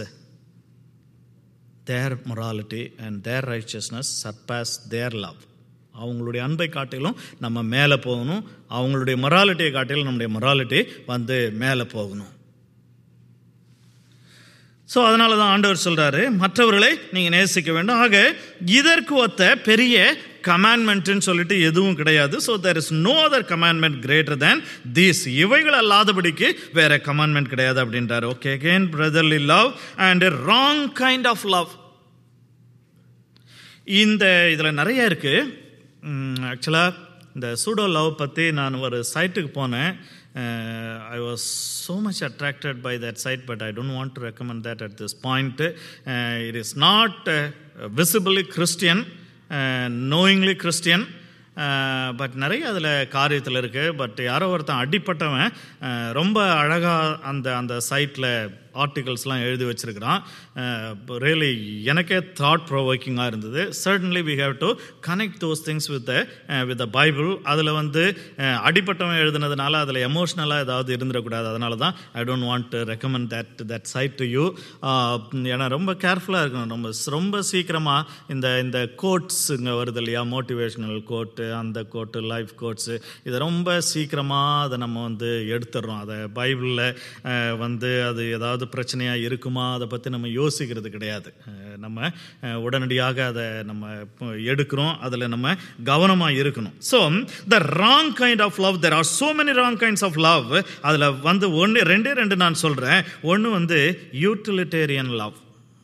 their morality and their righteousness surpass their love அவங்களுடைய அன்பை காட்டிலும் நம்ம மேலே போகணும் அவங்களுடைய மொராலிட்டியை காட்டிலும் நம்முடைய மொராலிட்டி வந்து மேலே போகணும் ஸோ அதனால தான் ஆண்டவர் சொல்கிறாரு மற்றவர்களை நீங்கள் நேசிக்க வேண்டும் ஆக இதற்கு ஒத்த பெரிய கமாண்ட்மெண்ட்னு சொல்லிட்டு எதுவும் கிடையாது so there is no other commandment greater than these இவைகள் அல்லாதபடிக்கு வேற கமாண்ட்மெண்ட் கிடையாது அப்படின்றாரு okay again brotherly love and wrong kind of love இந்த இதில் நிறைய இருக்குது ஆக்சுவலாக இந்த சூடோ லவ் பற்றி நான் ஒரு சைட்டுக்கு போனேன் I was so much attracted by that site but I don't want to recommend that at this point it is not visibly Christian knowingly Christian but நிறைய அதில் காரியத்தில் இருக்குது பட் யாரோ ஒருத்தன் அடிப்பட்டவன் அஹ், ரொம்ப அழகாக அந்த அந்த சைட்டில் ஆர்டிகல்ஸ்லாம் எழுதி வச்சிருக்கிறான் ரியலி எனக்கே தாட் ப்ரோவோக்கிங்காக இருந்தது certainly we have to connect those things with with the Bible அதில் வந்து அஹ், அடிப்பட்டவன் எழுதுனதுனால அதில் எமோஷ்னலாக ஏதாவது இருந்துடக்கூடாது அதனால தான் I don't want to recommend that that site to you ஏன்னா ரொம்ப கேர்ஃபுல்லாக இருக்கணும் ரொம்ப ரொம்ப சீக்கிரமாக இந்த இந்த கோட்ஸுங்க வருது இல்லையா மோட்டிவேஷ்னல் கோட்டு அந்த கோட்டு லைஃப் கோட்ஸு இதை ரொம்ப சீக்கிரமாக அதை நம்ம வந்து எடுத்துடுறோம் அதை பைபிளில் வந்து அது ஏதாவது பிரச்சனையாக இருக்குமா அதை பற்றி நம்ம யோசிக்கிறது கிடையாது அஹ், நம்ம அஹ், உடனடியாக அதை நம்ம இப்போ எடுக்கிறோம் அதில் நம்ம கவனமாக இருக்கணும் so the wrong kind of love there are so many wrong kinds of love அதில் வந்து ஒன்று ரெண்டே ரெண்டு நான் சொல்கிறேன் ஒன்று வந்து utilitarian love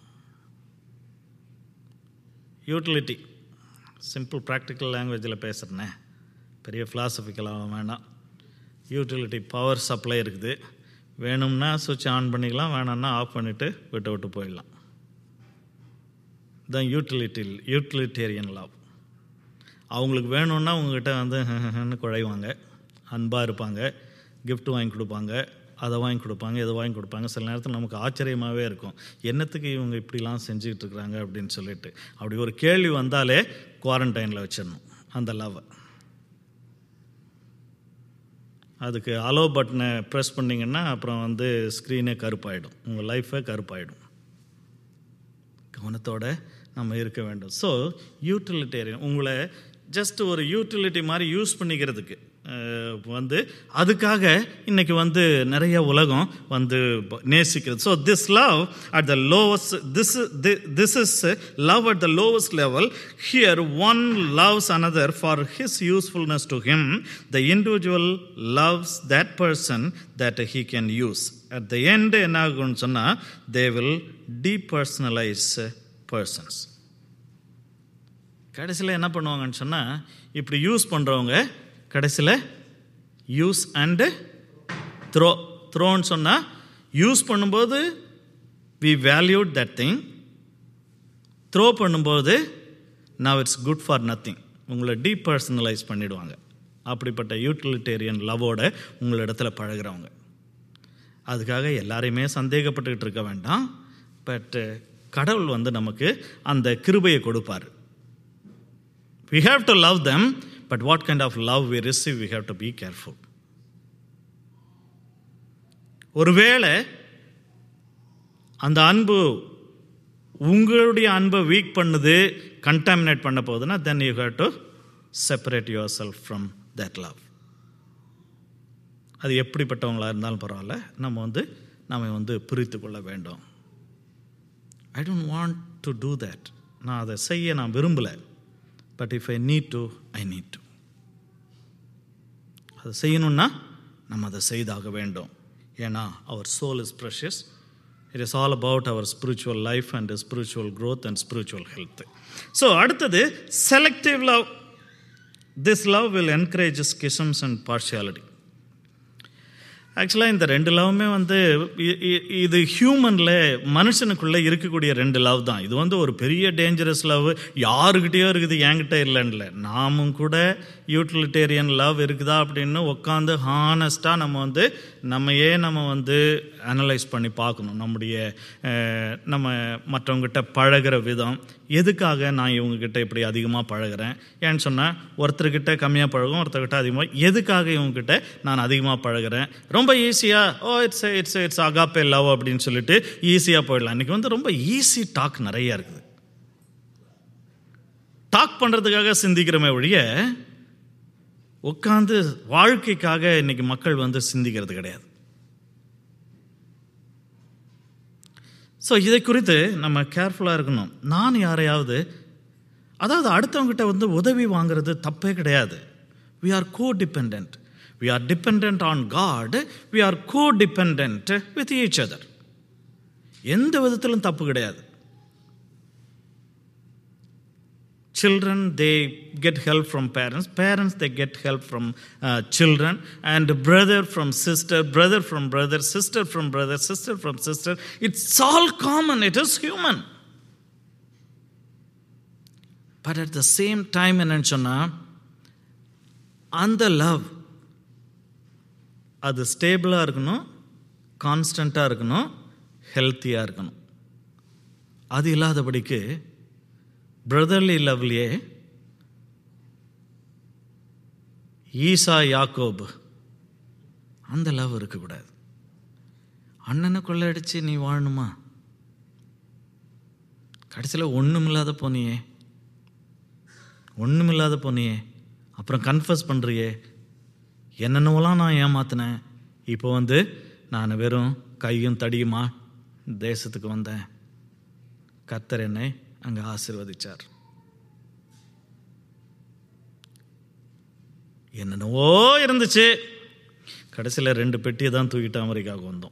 utility simple practical லாங்குவேஜில் பேசுகிறேனே பெரிய ஃபிலாசபிக்கலாக வேணாம் யூட்டிலிட்டி பவர் சப்ளை இருக்குது வேணும்னா சுவிட்ச் ஆன் பண்ணிக்கலாம் வேணாம்னா ஆஃப் பண்ணிவிட்டு விட்டு விட்டு போயிடலாம் தான் யூட்டிலிட்டி யூட்டிலிட்டேரியன் லவ் அவங்களுக்கு வேணும்னா உங்ககிட்ட வந்து ன்னு குழைவாங்க அன்பாக இருப்பாங்க gift வாங்கி கொடுப்பாங்க அதை வாங்கி கொடுப்பாங்க இதை வாங்கி கொடுப்பாங்க சில நேரத்தில் நமக்கு ஆச்சரியமாகவே இருக்கும் என்னத்துக்கு இவங்க இப்படிலாம் செஞ்சுக்கிட்டு இருக்கிறாங்க அப்படின்னு சொல்லிட்டு அப்படி ஒரு கேள்வி வந்தாலே குவாரண்டைனில் வச்சிடணும் அந்த லவ்வை அதுக்கு அலோ பட்டனை ப்ரெஸ் பண்ணிங்கன்னா அப்புறம் வந்து ஸ்க்ரீனே கருப்பாயிடும் உங்கள் லைஃபே கருப்பாயிடும் கவனத்தோட நம்ம இருக்க வேண்டும் ஸோ யூட்டிலிட்டேரியன் உங்களை ஜஸ்ட் ஒரு யூட்டிலிட்டி மாதிரி யூஸ் பண்ணிக்கிறதுக்கு அஹ், வந்து அதுக்காக இன்னைக்கு வந்து நிறைய உலகம் வந்து ப- நேசிக்கிறது so this love at the lowest this this is love at the lowest level here one loves another for his usefulness to him the individual loves that person that he can use at the end என்ன ஆகும்னு சொன்னால் they will depersonalize persons கடைசியில் என்ன பண்ணுவாங்கன்னு சொன்னால் இப்படி use பண்ணுறவங்க கடைசியில் யூஸ் அண்டு த்ரோ த்ரோன்னு சொன்னால் யூஸ் பண்ணும்போது we valued that thing throw பண்ணும்போது now it's good for nothing உங்களை டீபர்சனலைஸ் பண்ணிடுவாங்க அப்படிப்பட்ட யூட்டிலிட்டேரியன் லவோட உங்களிடத்துல பழகுறவங்க அதுக்காக எல்லாரையுமே சந்தேகப்பட்டுக்கிட்டு இருக்க வேண்டாம் பட் கடவுள் வந்து நமக்கு அந்த கிருபையை கொடுப்பார் we have to love them but what kind of love we receive we have to be careful ஒருவேளை அந்த அன்பு உங்களுடைய அன்பை வீக் பண்ணுது கண்டாமினேட் பண்ண போகுதுன்னா then you have to separate your self from that love அது எப்படிப்பட்டவங்களாக இருந்தாலும் பரவாயில்ல நம்ம வந்து நம்ம வந்து புரித்து கொள்ள வேண்டும் I don't want to do that நான் அதை செய்ய நான் விரும்பலை but if I need to I need to அதை செய்யணும்னா நம்ம அதை செய்தாக வேண்டும் ஏன்னா our soul is precious it is all about our spiritual life and spiritual growth and spiritual health so அடுத்தது selective love this love will encourage schisms and partiality ஆக்சுவலாக இந்த ரெண்டு லவ்வுமே வந்து இ- இ- இது ஹியூமனில் மனுஷனுக்குள்ளே இருக்கக்கூடிய ரெண்டு லவ் தான் இது வந்து ஒரு பெரிய டேஞ்சரஸ் லவ் யாருக்கிட்டேயோ இருக்குது என்கிட்ட இல்லைன்னுல நாமும் கூட யூட்டிலிட்டேரியன் லவ் இருக்குதா அப்படின்னு உட்காந்து ஹானஸ்ட்டாக நம்ம வந்து நம்மையே நம்ம வந்து அனலைஸ் பண்ணி பார்க்கணும் நம்முடைய அஹ், நம்ம மற்றவங்ககிட்ட பழகுற விதம் எதுக்காக நான் இவங்ககிட்ட இப்படி அதிகமாக பழகுறேன் ஏன்னு சொன்னால் ஒருத்தர்கிட்ட கம்மியாக பழகும் ஒருத்தர்கிட்ட அதிகமாக எதுக்காக இவங்ககிட்ட நான் அதிகமாக பழகுறேன் ரொம்ப ஈஸியாக oh it's it's it's agape love அப்படின்னு சொல்லிட்டு ஈஸியாக போயிடலாம் இன்றைக்கி வந்து ரொம்ப ஈஸி டாக் நிறைய இருக்குது டாக் பண்ணுறதுக்காக சிந்திக்கிறோமே ஒழிய உட்காந்து வாழ்க்கைக்காக இன்னைக்கு மக்கள் வந்து சிந்திக்கிறது கிடையாது ஸோ இதை குறித்து நம்ம கேர்ஃபுல்லாக இருக்கணும் நான் யாரையாவது அதாவது அடுத்தவங்ககிட்ட வந்து உதவி வாங்குறது தப்பே கிடையாது we are co depend we are depend on God we are co depend with each other எந்த விதத்திலும் தப்பு கிடையாது children they get help from parents parents they get help from uh, children and brother from sister brother from brother sister from brother sister from sister it's all common it is human but at the same time என்னன்னு சொன்னா அந்த love அது ஸ்டேபிளாக இருக்கணும் கான்ஸ்டண்ட்டாக இருக்கணும் ஹெல்த்தியாக இருக்கணும் அது இல்லாதபடிக்கு பிரதர்லி லவ்லியே ஈசா யாக்கோபு அந்த லவ் இருக்கக்கூடாது அண்ணனை கொள்ளடிச்சு நீ வாழணுமா கடைசியில் ஒன்றுமில்லாத போனியே ஒன்றுமில்லாத போனியே அப்புறம் கன்ஃபஸ் பண்ணுறியே என்னென்னவெல்லாம் நான் ஏமாத்தினேன் இப்போ வந்து நான் வெறும் கையும் தடியுமா தேசத்துக்கு வந்தேன் கர்த்தர் என்னை அங்கே ஆசிர்வதிச்சார் என்னென்னவோ இருந்துச்சு கடைசியில் ரெண்டு பெட்டியை தான் தூக்கிட்டு அமெரிக்காவுக்கு வந்தோம்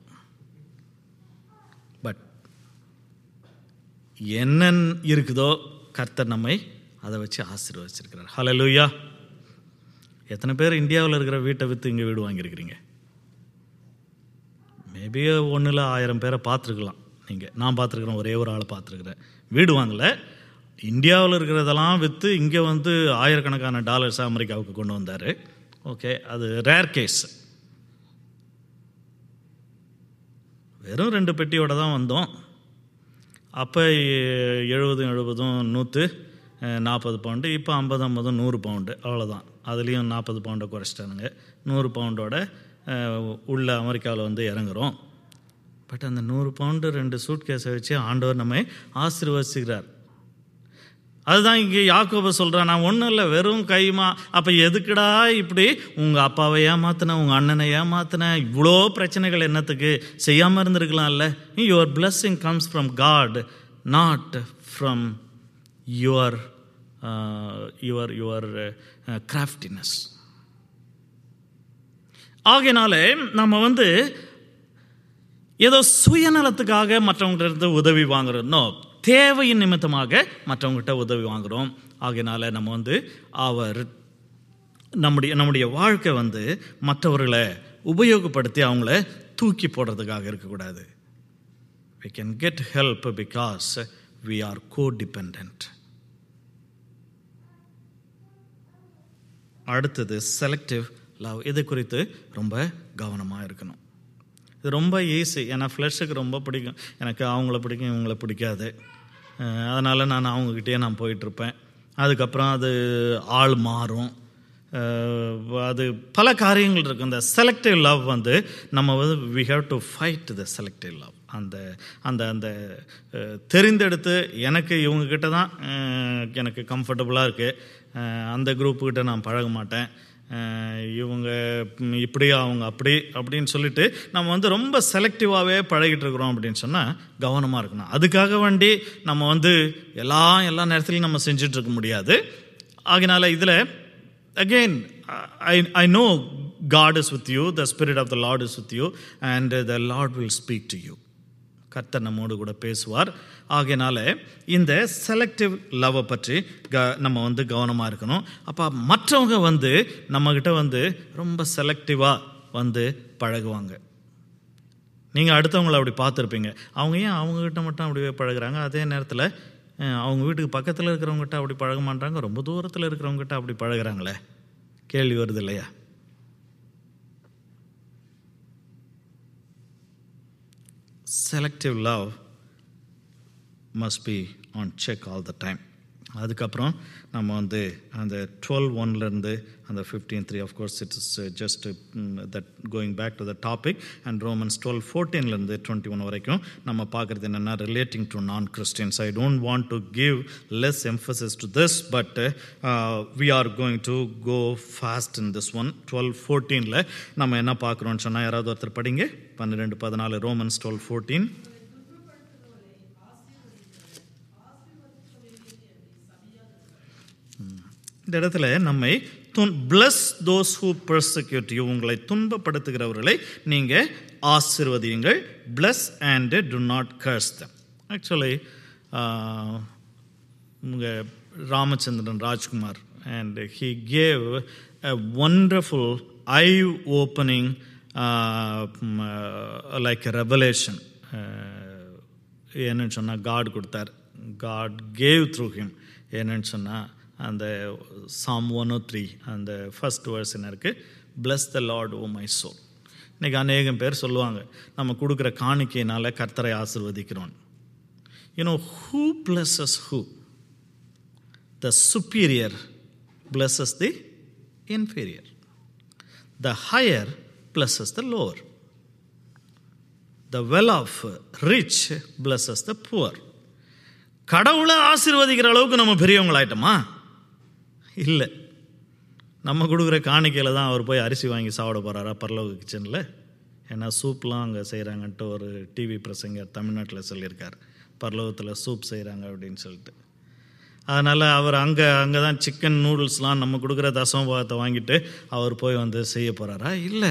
பட் என்ன இருக்குதோ கர்த்தர் நம்மை அதை வச்சு ஆசீர்வதிச்சிருக்கிறார் ஹalleluya எத்தனை பேர் இந்தியாவில் இருக்கிற வீட்டை விற்று இங்கே வீடு வாங்கியிருக்கிறீங்க மேபி ஒன்றில் ஆயிரம் பேரை பார்த்துருக்கலாம் நீங்கள் நான் பார்த்துருக்குறேன் ஒரே ஒரு ஆளை பார்த்துருக்குறேன் வீடு வாங்கலை இந்தியாவில் இருக்கிறதெல்லாம் விற்று இங்கே வந்து ஆயிரக்கணக்கான டாலர்ஸ் அமெரிக்காவுக்கு கொண்டு வந்தார் ஓகே அது ரேர் கேஸ் வெறும் ரெண்டு பெட்டியோட தான் வந்தோம் அப்போ எழுபதும் எழுபதும் நூற்று நாற்பது பவுண்டு இப்போ ஐம்பது ஐம்பதும் நூறு பவுண்டு அவ்வளோதான் அதுலேயும் நாற்பது பவுண்டை குறைச்சிட்டானுங்க நூறு பவுண்டோட அஹ், உள்ள அமெரிக்காவில் வந்து இறங்குறோம் பட் அந்த நூறு பவுண்டு ரெண்டு சூட் கேஸை வச்சு ஆண்டவர் நம்மை ஆசீர்வதிச்சுக்கிறார் அதுதான் இங்கே யாக்கோப சொல்கிறான் நான் ஒன்றும் இல்லை வெறும் கைமா அப்போ எதுக்குடா இப்படி உங்கள் அப்பாவை ஏமாத்தின உங்கள் அண்ணனை ஏமாத்தின இவ்வளோ பிரச்சனைகள் என்னத்துக்கு செய்யாமல் இருந்திருக்கலாம்ல your blessing comes from God not from your your your craftiness ஆகையினாலே நம்ம வந்து ஏதோ சுயநலத்துக்காக மற்றவங்கள்ட்ட இருந்து உதவி வாங்குறோம் நோ தேவையின் நிமித்தமாக மற்றவங்ககிட்ட உதவி வாங்குறோம் ஆகையினால நம்ம வந்து அவர் நம்முடைய நம்முடைய வாழ்க்கை வந்து மற்றவர்களை உபயோகப்படுத்தி அவங்கள தூக்கி போடுறதுக்காக இருக்கக்கூடாது we can get help because we are codependent அடுத்தது செலக்டிவ் லவ் இது குறித்து ரொம்ப கவனமாக இருக்கணும் இது ரொம்ப ஈஸி ஏன்னா ஃப்ளஷுக்கு ரொம்ப பிடிக்கும் எனக்கு அவங்கள பிடிக்கும் இவங்கள பிடிக்காது அதனால் நான் அவங்கக்கிட்டே நான் போயிட்டுருப்பேன் அதுக்கப்புறம் அது ஆள் மாறும் அஹ், அது பல காரியங்கள் இருக்குது இந்த செலக்டிவ் லவ் வந்து நம்ம வந்து we have to fight the selective love அந்த அந்த அந்த அஹ், தெரிந்தெடுத்து எனக்கு இவங்கக்கிட்ட தான் அஹ், எனக்கு கம்ஃபர்டபுளாக இருக்குது அந்த குரூப்புக்கிட்ட நான் பழக மாட்டேன் அஹ், இவங்க ம், இப்படி அவங்க அப்படி அப்படின்னு சொல்லிட்டு நம்ம வந்து ரொம்ப செலக்டிவாகவே பழகிட்டு இருக்கிறோம் அப்படின்னு சொன்னால் கவனமாக இருக்கணும் அதுக்காக வேண்டி நம்ம வந்து எல்லாம் எல்லா நேரத்துலையும் நம்ம செஞ்சுட்டு இருக்க முடியாது ஆகினால இதில் again I, I know god is with you the spirit of the lord is with you and the lord will speak to you கர்த்தர் நம்மோடு கூட பேசுவார் ஆகையினால இந்த செலக்டிவ் லவ்வை பற்றி க நம்ம வந்து கவனமாக இருக்கணும் அப்போ மற்றவங்க வந்து நம்மக்கிட்ட வந்து ரொம்ப செலக்டிவாக வந்து பழகுவாங்க நீங்கள் அடுத்தவங்கள அப்படி பார்த்துருப்பீங்க அவங்க ஏன் அவங்கக்கிட்ட மட்டும் அப்படியே பழகுறாங்க அதே நேரத்தில் அஹ், அவங்க வீட்டுக்கு பக்கத்தில் இருக்கிறவங்ககிட்ட அப்படி பழக மாட்டாங்க ரொம்ப தூரத்தில் இருக்கிறவங்ககிட்ட அப்படி பழகுறாங்களே கேள்வி வருது இல்லையா selective love must be on check all the time அதுக்கப்புறம் நம்ம வந்து அந்த டுவெல் ஒன்லேருந்து அந்த fifteen three of course it is just that going back to the topic and Romans twelve ஃபோர்டீன்லேருந்து டுவெண்ட்டி ஒன் வரைக்கும் நம்ம பார்க்குறது என்னென்னா relating to non Christians I don't want to give less emphasis to this but we are going to go fast in this one twelve ஃபோர்டீனில் நம்ம என்ன பார்க்குறோன்னு சொன்னால் யாராவது ஒருத்தர் படிங்க பன்னிரெண்டு பதினாலு ரோமன்ஸ் டுவெல் ஃபோர்டீன் இந்த இடத்துல நம்மை துன் bless those who persecute you உங்களை துன்பப்படுத்துகிறவர்களை நீங்கள் ஆசிர்வதியுங்கள் bless and do not curse them actually உங்கள் Ramachandran Rajkumar and he gave a wonderful eye opening like revelation என்னன்னு சொன்னால் காட் கொடுத்தார் காட் கேவ் த்ரூ ஹிம் என்னன்னு சொன்னால் அந்த சாம் ஒன் ஓ த்ரீ அந்த ஃபர்ஸ்ட் வேர்ஸ் என்ன இருக்குது bless the Lord o my soul இன்னைக்கு அநேகம் பேர் சொல்லுவாங்க நம்ம கொடுக்குற காணிக்கையினால கர்த்தரை ஆசிர்வதிக்கிறோம் you know who blesses who the superior blesses the inferior the higher blesses the lower the well off rich blesses the poor கடவுளை ஆசீர்வதிக்கிற அளவுக்கு நம்ம பெரியவங்களாயிட்டோமா இல்லை நம்ம கொடுக்குற காணிக்கையில் தான் அவர் போய் அரிசி வாங்கி சாப்பிட போகிறாரா பரலோக கிச்சனில் ஏன்னா சூப்லாம் அங்கே செய்கிறாங்கன்ட்டு ஒரு டிவி பிரசங்கர் தமிழ்நாட்டில் சொல்லியிருக்கார் பரலோகத்தில் சூப் செய்கிறாங்க அப்படின்னு சொல்லிட்டு அதனால் அவர் அங்கே அங்கே தான் சிக்கன் நூடுல்ஸ்லாம் நம்ம கொடுக்குற தசமபாகத்தை வாங்கிட்டு அவர் போய் வந்து செய்ய போகிறாரா இல்லை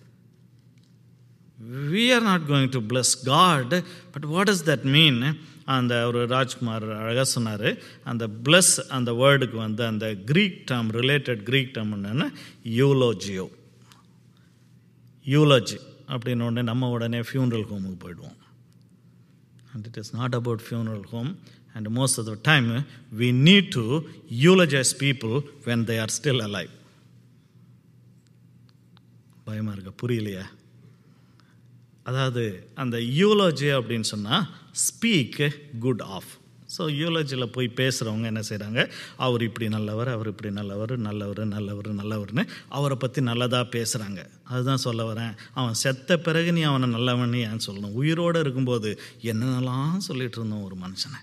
we are not going to bless God, but what does that mean? அந்த ஒரு ராஜ்குமார் அழகாக சொன்னார் அந்த பிளஸ் அந்த வேர்டுக்கு வந்து அந்த Greek term related Greek term என்னென்னா யூலோஜியோ யூலோஜி அப்படின்னு உடனே நம்ம உடனே ஃபியூனரல் ஹோமுக்கு போயிடுவோம் and it is not about funeral home and most of the time we need to eulogize people when they are still alive பயமாக இருக்க புரியலையா அதாவது அந்த யூலோஜி அப்படின்னு சொன்னால் ஸ்பீக் குட் ஆஃப் ஸோ யூலோஜியில் போய் பேசுகிறவங்க என்ன செய்கிறாங்க அவர் இப்படி நல்லவர் அவர் இப்படி நல்லவர் நல்லவர் நல்லவர் நல்லவர்னு அவரை பற்றி நல்லதாக பேசுகிறாங்க அதுதான் சொல்ல வரேன் அவன் செத்த பிறகு நீ அவனை நல்லவன் ஏன் சொல்லணும் உயிரோடு இருக்கும்போது என்னென்னலாம் சொல்லிட்டு இருந்தோம் ஒரு மனுஷனை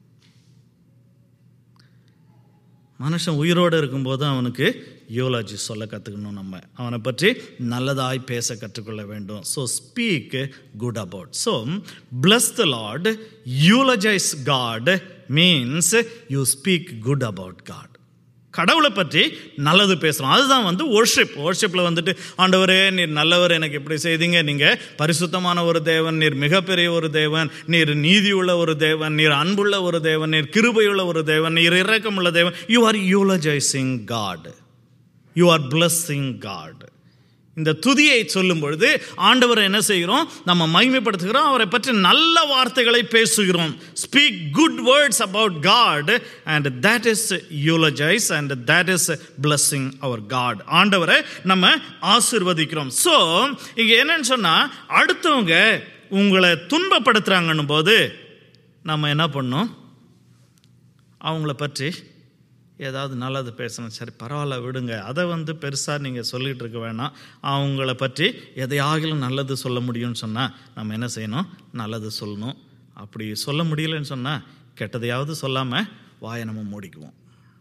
மனுஷன் உயிரோடு இருக்கும்போது அவனுக்கு யூலாஜி சொல்ல கற்றுக்கணும் நம்ம அவனை பற்றி நல்லதாய் பேச கற்றுக்கொள்ள வேண்டும் so speak good about so bless the Lord eulogize God means you speak good about God கடவுளை பற்றி நல்லது பேசுகிறோம் அதுதான் வந்து ஒர்ஷிப் ஒர்ஷிப்பில் வந்துட்டு ஆண்டவரே நீர் நல்லவர் எனக்கு இப்படி செய்தீங்க நீங்கள் பரிசுத்தமான ஒரு தேவன் நீர் மிகப்பெரிய ஒரு தேவன் நீர் நீதியுள்ள ஒரு தேவன் நீர் அன்புள்ள ஒரு தேவன் நீர் கிருபையுள்ள ஒரு தேவன் நீர் இரக்கமுள்ள தேவன் you are eulogizing God you are blessing God இந்த துதியை சொல்லும் பொழுது ஆண்டவரை என்ன செய்கிறோம் நம்ம மகிமைப்படுத்துகிறோம் அவரை பற்றி நல்ல வார்த்தைகளை பேசுகிறோம் speak good words about God and that is eulogize and that is blessing our God ஆண்டவரை நம்ம ஆசிர்வதிக்கிறோம் ஸோ இங்கே என்னன்னு சொன்னால் அடுத்தவங்க உங்களை துன்பப்படுத்துகிறாங்கன்னும் போது நம்ம என்ன பண்ணோம் அவங்கள பற்றி ஏதாவது நல்லது பேசணும் சரி பரவாயில்ல விடுங்க அதை வந்து பெருசாக நீங்கள் சொல்லிகிட்டு இருக்க வேணாம் அவங்கள பற்றி எதையாகிலும் நல்லது சொல்ல முடியும்னு சொன்னால் நம்ம என்ன செய்யணும் நல்லது சொல்லணும் அப்படி சொல்ல முடியலன்னு சொன்னால் கெட்டதையாவது சொல்லாமல் வாயை நம்ம மூடிக்குவோம்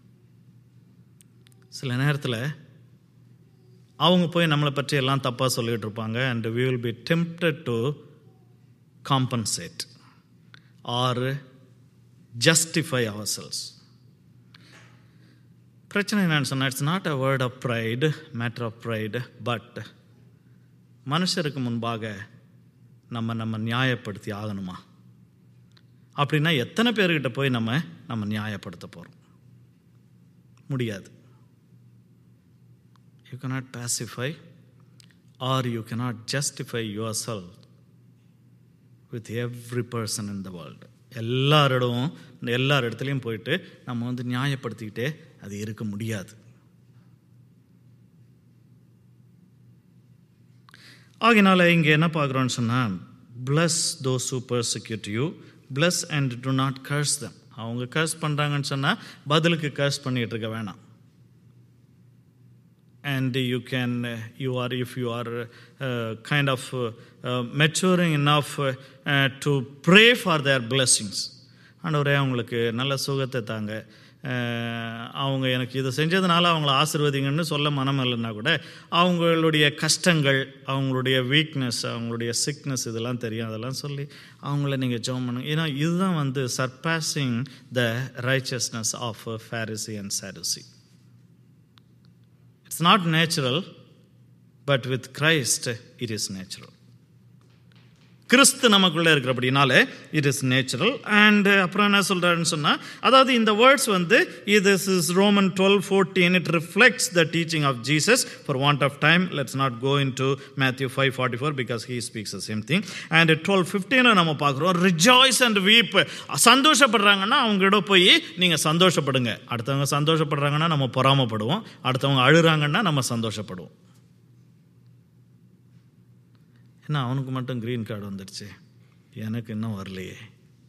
சில நேரத்தில் அவங்க போய் நம்மளை பற்றி எல்லாம் தப்பாக சொல்லிகிட்டு இருப்பாங்க and we will be tempted to compensate or justify our selves பிரச்சனை என்னன்னு சொன்னால் it's not a word of pride matter of pride but மனுஷருக்கு முன்பாக நம்ம நம்ம நியாயப்படுத்தி ஆகணுமா அப்படின்னா எத்தனை பேர்கிட்ட போய் நம்ம நம்ம நியாயப்படுத்த போகிறோம் முடியாது you cannot pacify or you cannot justify your self with every person in the world எல்லாரிடம் எல்லார் இடத்துலையும் போயிட்டு நம்ம வந்து நியாயப்படுத்திக்கிட்டே அது இருக்க முடியாது ஆகினால இங்கே என்ன பார்க்குறோன்னு சொன்னால் bless those who persecute you bless and do not curse them அவங்க கர்ஸ் பண்ணுறாங்கன்னு சொன்னால் பதிலுக்கு கர்ஸ் பண்ணிகிட்டு இருக்க வேணாம் and you can uh, you are if you are uh, kind of uh, uh, maturing enough uh, uh, to pray for their blessings ஆண்டவரே அவங்களுக்கு நல்ல சுகத்தை தாங்க அஹ், அவங்க எனக்கு இதை செஞ்சதுனால அவங்கள ஆசிர்வதிங்கன்னு சொல்ல மனம் இல்லைன்னா கூட அவங்களுடைய கஷ்டங்கள் அவங்களுடைய வீக்னஸ் அவங்களுடைய சிக்னஸ் இதெல்லாம் தெரியும் அதெல்லாம் சொல்லி அவங்கள நீங்கள் ஜெபம் பண்ணுங்க ஏன்னா இதுதான் வந்து surpassing the righteousness of Pharisee and Sadducee It's not natural, but with Christ it is natural. கிறிஸ்து நமக்குள்ளே இருக்கிறபடினாலே இட் இஸ் நேச்சுரல் அண்ட் அப்புறம் என்ன சொல்கிறாருன்னு சொன்னால் அதாவது இந்த வேர்ட்ஸ் வந்து இது is Roman twelve fourteen it reflects the teaching of Jesus for want of time let's not go into Matthew five forty four because he speaks the same thing and twelve ஃபிஃப்டீனை நம்ம பார்க்குறோம் rejoice and வீப் சந்தோஷப்படுறாங்கன்னா அவங்களோட போய் நீங்கள் சந்தோஷப்படுங்க அடுத்தவங்க சந்தோஷப்படுறாங்கன்னா நம்ம பொறாமப்படுவோம் அடுத்தவங்க அழுறாங்கன்னா நம்ம சந்தோஷப்படுவோம் என்ன அவனுக்கு மட்டும் க்ரீன் கார்டு வந்துடுச்சு எனக்கு இன்னும் வரலையே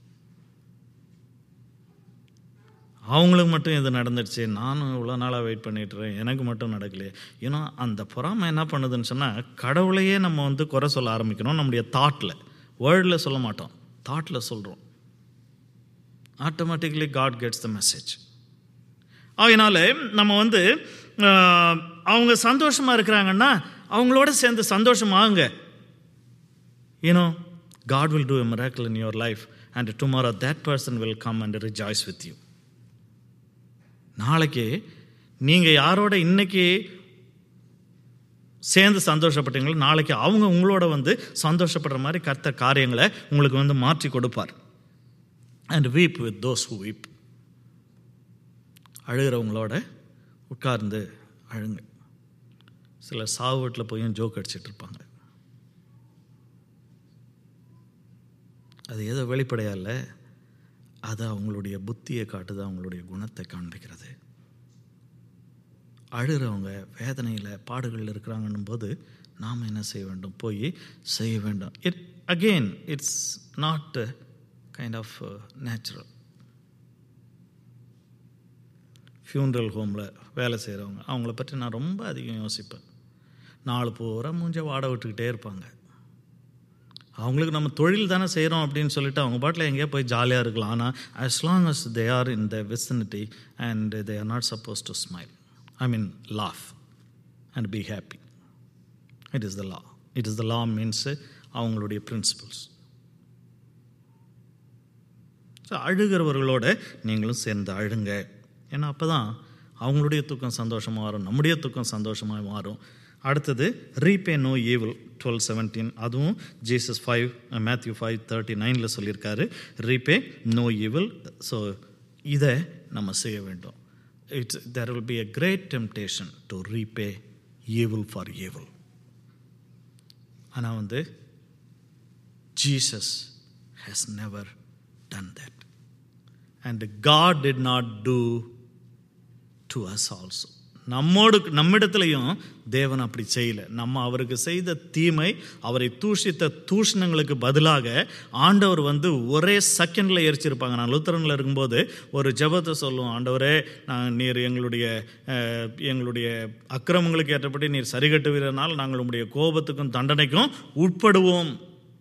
அவங்களுக்கு மட்டும் இது நடந்துடுச்சு நானும் இவ்வளோ நாளாக வெயிட் பண்ணிட்டுறேன் எனக்கு மட்டும் நடக்கலையே ஏன்னா அந்த பொறாமை என்ன பண்ணுதுன்னு சொன்னால் கடவுளையே நம்ம வந்து குறை சொல்ல ஆரம்பிக்கணும் நம்முடைய தாட்டில் வேர்டில் சொல்ல மாட்டோம் தாட்டில் சொல்கிறோம் automatically God gets the message அதனால நம்ம வந்து ஆஹ், அவங்க சந்தோஷமாக இருக்கிறாங்கன்னா அவங்களோட சேர்ந்து சந்தோஷமாகுங்க you know God will do a miracle in your life and tomorrow that person will come and rejoice with you நாளைக்கு நீங்கள் யாரோட இன்னைக்கு சேர்ந்து சந்தோஷப்பட்டீங்களோ நாளைக்கு அவங்க உங்களோட வந்து சந்தோஷப்படுற மாதிரி கர்த்த காரியங்களை உங்களுக்கு வந்து மாற்றி கொடுப்பார் and weep with those who weep அழுகிறவங்களோட உட்கார்ந்து அழுங்க சில சாவு வீட்டில் போய் ஜோக் அடிச்சிட்டு இருப்பாங்க அது ஏதோ வெளிப்படையா இல்லை அது அவங்களுடைய புத்தியை காட்டுது அவங்களுடைய குணத்தை காண்பிக்கிறது அழுகிறவங்க வேதனையில் பாடுகளில் இருக்கிறாங்கன்னும் போது நாம் என்ன செய்ய வேண்டும் போய் செய்ய வேண்டும் it again it's not kind of natural funeral ஹோமில் வேலை செய்கிறவங்க அவங்கள பற்றி நான் ரொம்ப அதிகம் யோசிப்பேன் நாலு பூரா மூஞ்ச வாட விட்டுக்கிட்டே இருப்பாங்க அவங்களுக்கு நம்ம தொழில் தானே செய்கிறோம் அப்படின்னு சொல்லிட்டு அவங்க பாட்டில் எங்கேயோ போய் ஜாலியாக இருக்கலாம் ஆனால் as long as they are in the vicinity and they are not supposed to smile i mean laugh and be happy it is the law it is the law means அவங்களுடைய பிரின்சிபல்ஸ் ஸோ அழுகிறவர்களோட நீங்களும் சேர்ந்து அழுங்க ஏன்னா அப்போ தான் அவங்களுடைய தூக்கம் சந்தோஷமாக மாறும் நம்முடைய தூக்கம் சந்தோஷமாக மாறும் அடுத்தது repay no evil twelve seventeen அதுவும் Jesus five Matthew five thirty நைனில் சொல்லியிருக்காரு ரீபே நோ ஈவில் ஸோ இதை நம்ம செய்ய வேண்டும் it's there will be a great temptation to repay evil for evil ஆனால் வந்து Jesus has never done that. And God did not do to us also. நம்மோடு நம்மிடத்துலையும் தேவன் அப்படி செய்யல நம்ம அவருக்கு செய்த தீமை அவரை தூஷித்த தூஷணங்களுக்கு பதிலாக ஆண்டவர் வந்து ஒரே செகண்டில் எரிச்சிருப்பாங்க நான் லுத்தரனில் இருக்கும்போது ஒரு ஜெபத்தை சொல்லுவோம் ஆண்டவரே நான் நீர் எங்களுடைய அஹ், எங்களுடைய அக்கிரமங்களுக்கு ஏற்றபடி நீர் சரிகட்டுவீரனால் நாங்கள் உங்களுடைய கோபத்துக்கும் தண்டனைக்கும் உட்படுவோம்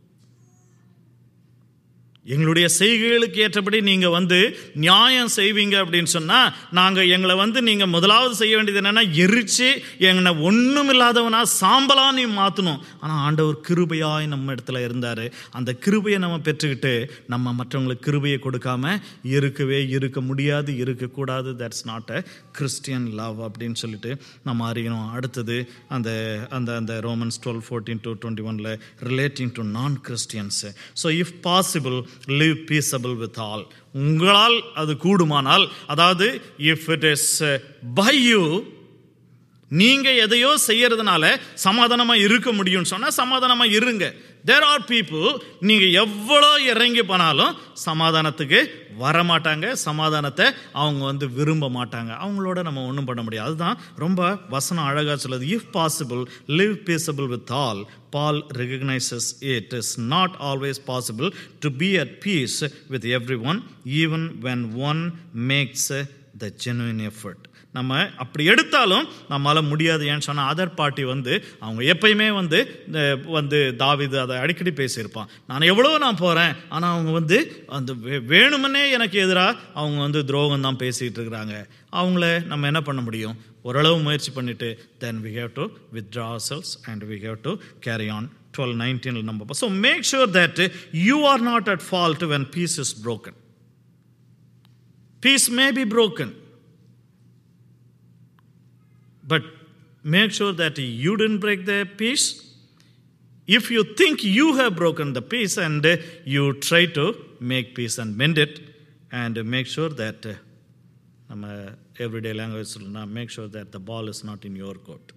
எங்களுடைய செய்கைகளுக்கு ஏற்றபடி நீங்கள் வந்து நியாயம் செய்வீங்க அப்படின்னு சொன்னால் நாங்கள் எங்களை வந்து நீங்கள் முதலாவது செய்ய வேண்டியது என்னென்னா எரிச்சு எங்களை ஒன்றும் இல்லாதவனா சாம்பலா நீ மாற்றணும் ஆனால் ஆண்டவர் கிருபையாய் நம்ம இடத்துல இருந்தார் அந்த கிருபையை நம்ம பெற்றுக்கிட்டு நம்ம மற்றவங்களுக்கு கிருபையை கொடுக்காம இருக்கவே இருக்க முடியாது இருக்கக்கூடாது that's not a Christian love அப்படின்னு சொல்லிட்டு நம்ம அறியணும் அடுத்தது அந்த அந்த அந்த Romans twelve fourteen to twenty ஒனில் relating to non Christians so if possible live peaceable with all உங்களால் அது கூடுமானால் அதாவது if it is by you நீங்க எதையோ செய்யறதுனால சமாதானமா இருக்க முடியும்னு சொன்னா சமாதானமா இருங்க தேர் ஆர் பீப்புள் நீங்க எவ்வளோ இறங்கி போனாலும் சமாதானத்துக்கு வரமாட்டாங்க சமாதானத்தை அவங்க வந்து விரும்ப மாட்டாங்க அவங்களோட நம்ம ஒன்றும் பண்ண முடியாது அதுதான் ரொம்ப வசனம் அழகா சொல்லுது if possible live peaceable with all Paul recognizes it is not always possible to be at peace with everyone even when one makes the genuine effort நம்ம அப்படி எடுத்தாலும் நம்மளால் முடியாது ஏன்னு சொன்னால் அதர் பார்ட்டி வந்து அவங்க எப்பயுமே வந்து இந்த வந்து தாவிது அதை அடிக்கடி பேசியிருப்பான் நான் எவ்வளோ நான் போகிறேன் ஆனால் அவங்க வந்து அந்த வே- வேணுமனே எனக்கு எதிராக அவங்க வந்து துரோகம் தான் பேசிகிட்டு இருக்கிறாங்க அவங்கள நம்ம என்ன பண்ண முடியும் ஓரளவு முயற்சி பண்ணிட்டு then we have to withdraw selves and we have to carry on twelve நைன்டீனில் நம்ம so make sure that you are not at fault when peace is broken peace may be broken but make sure that you didn't break the peace. If you think you have broken the peace and uh, you try to make peace and mend it, and uh, make sure that uh, நம்ம everyday language சொல்லணும்னா make sure that the ball is not in your court.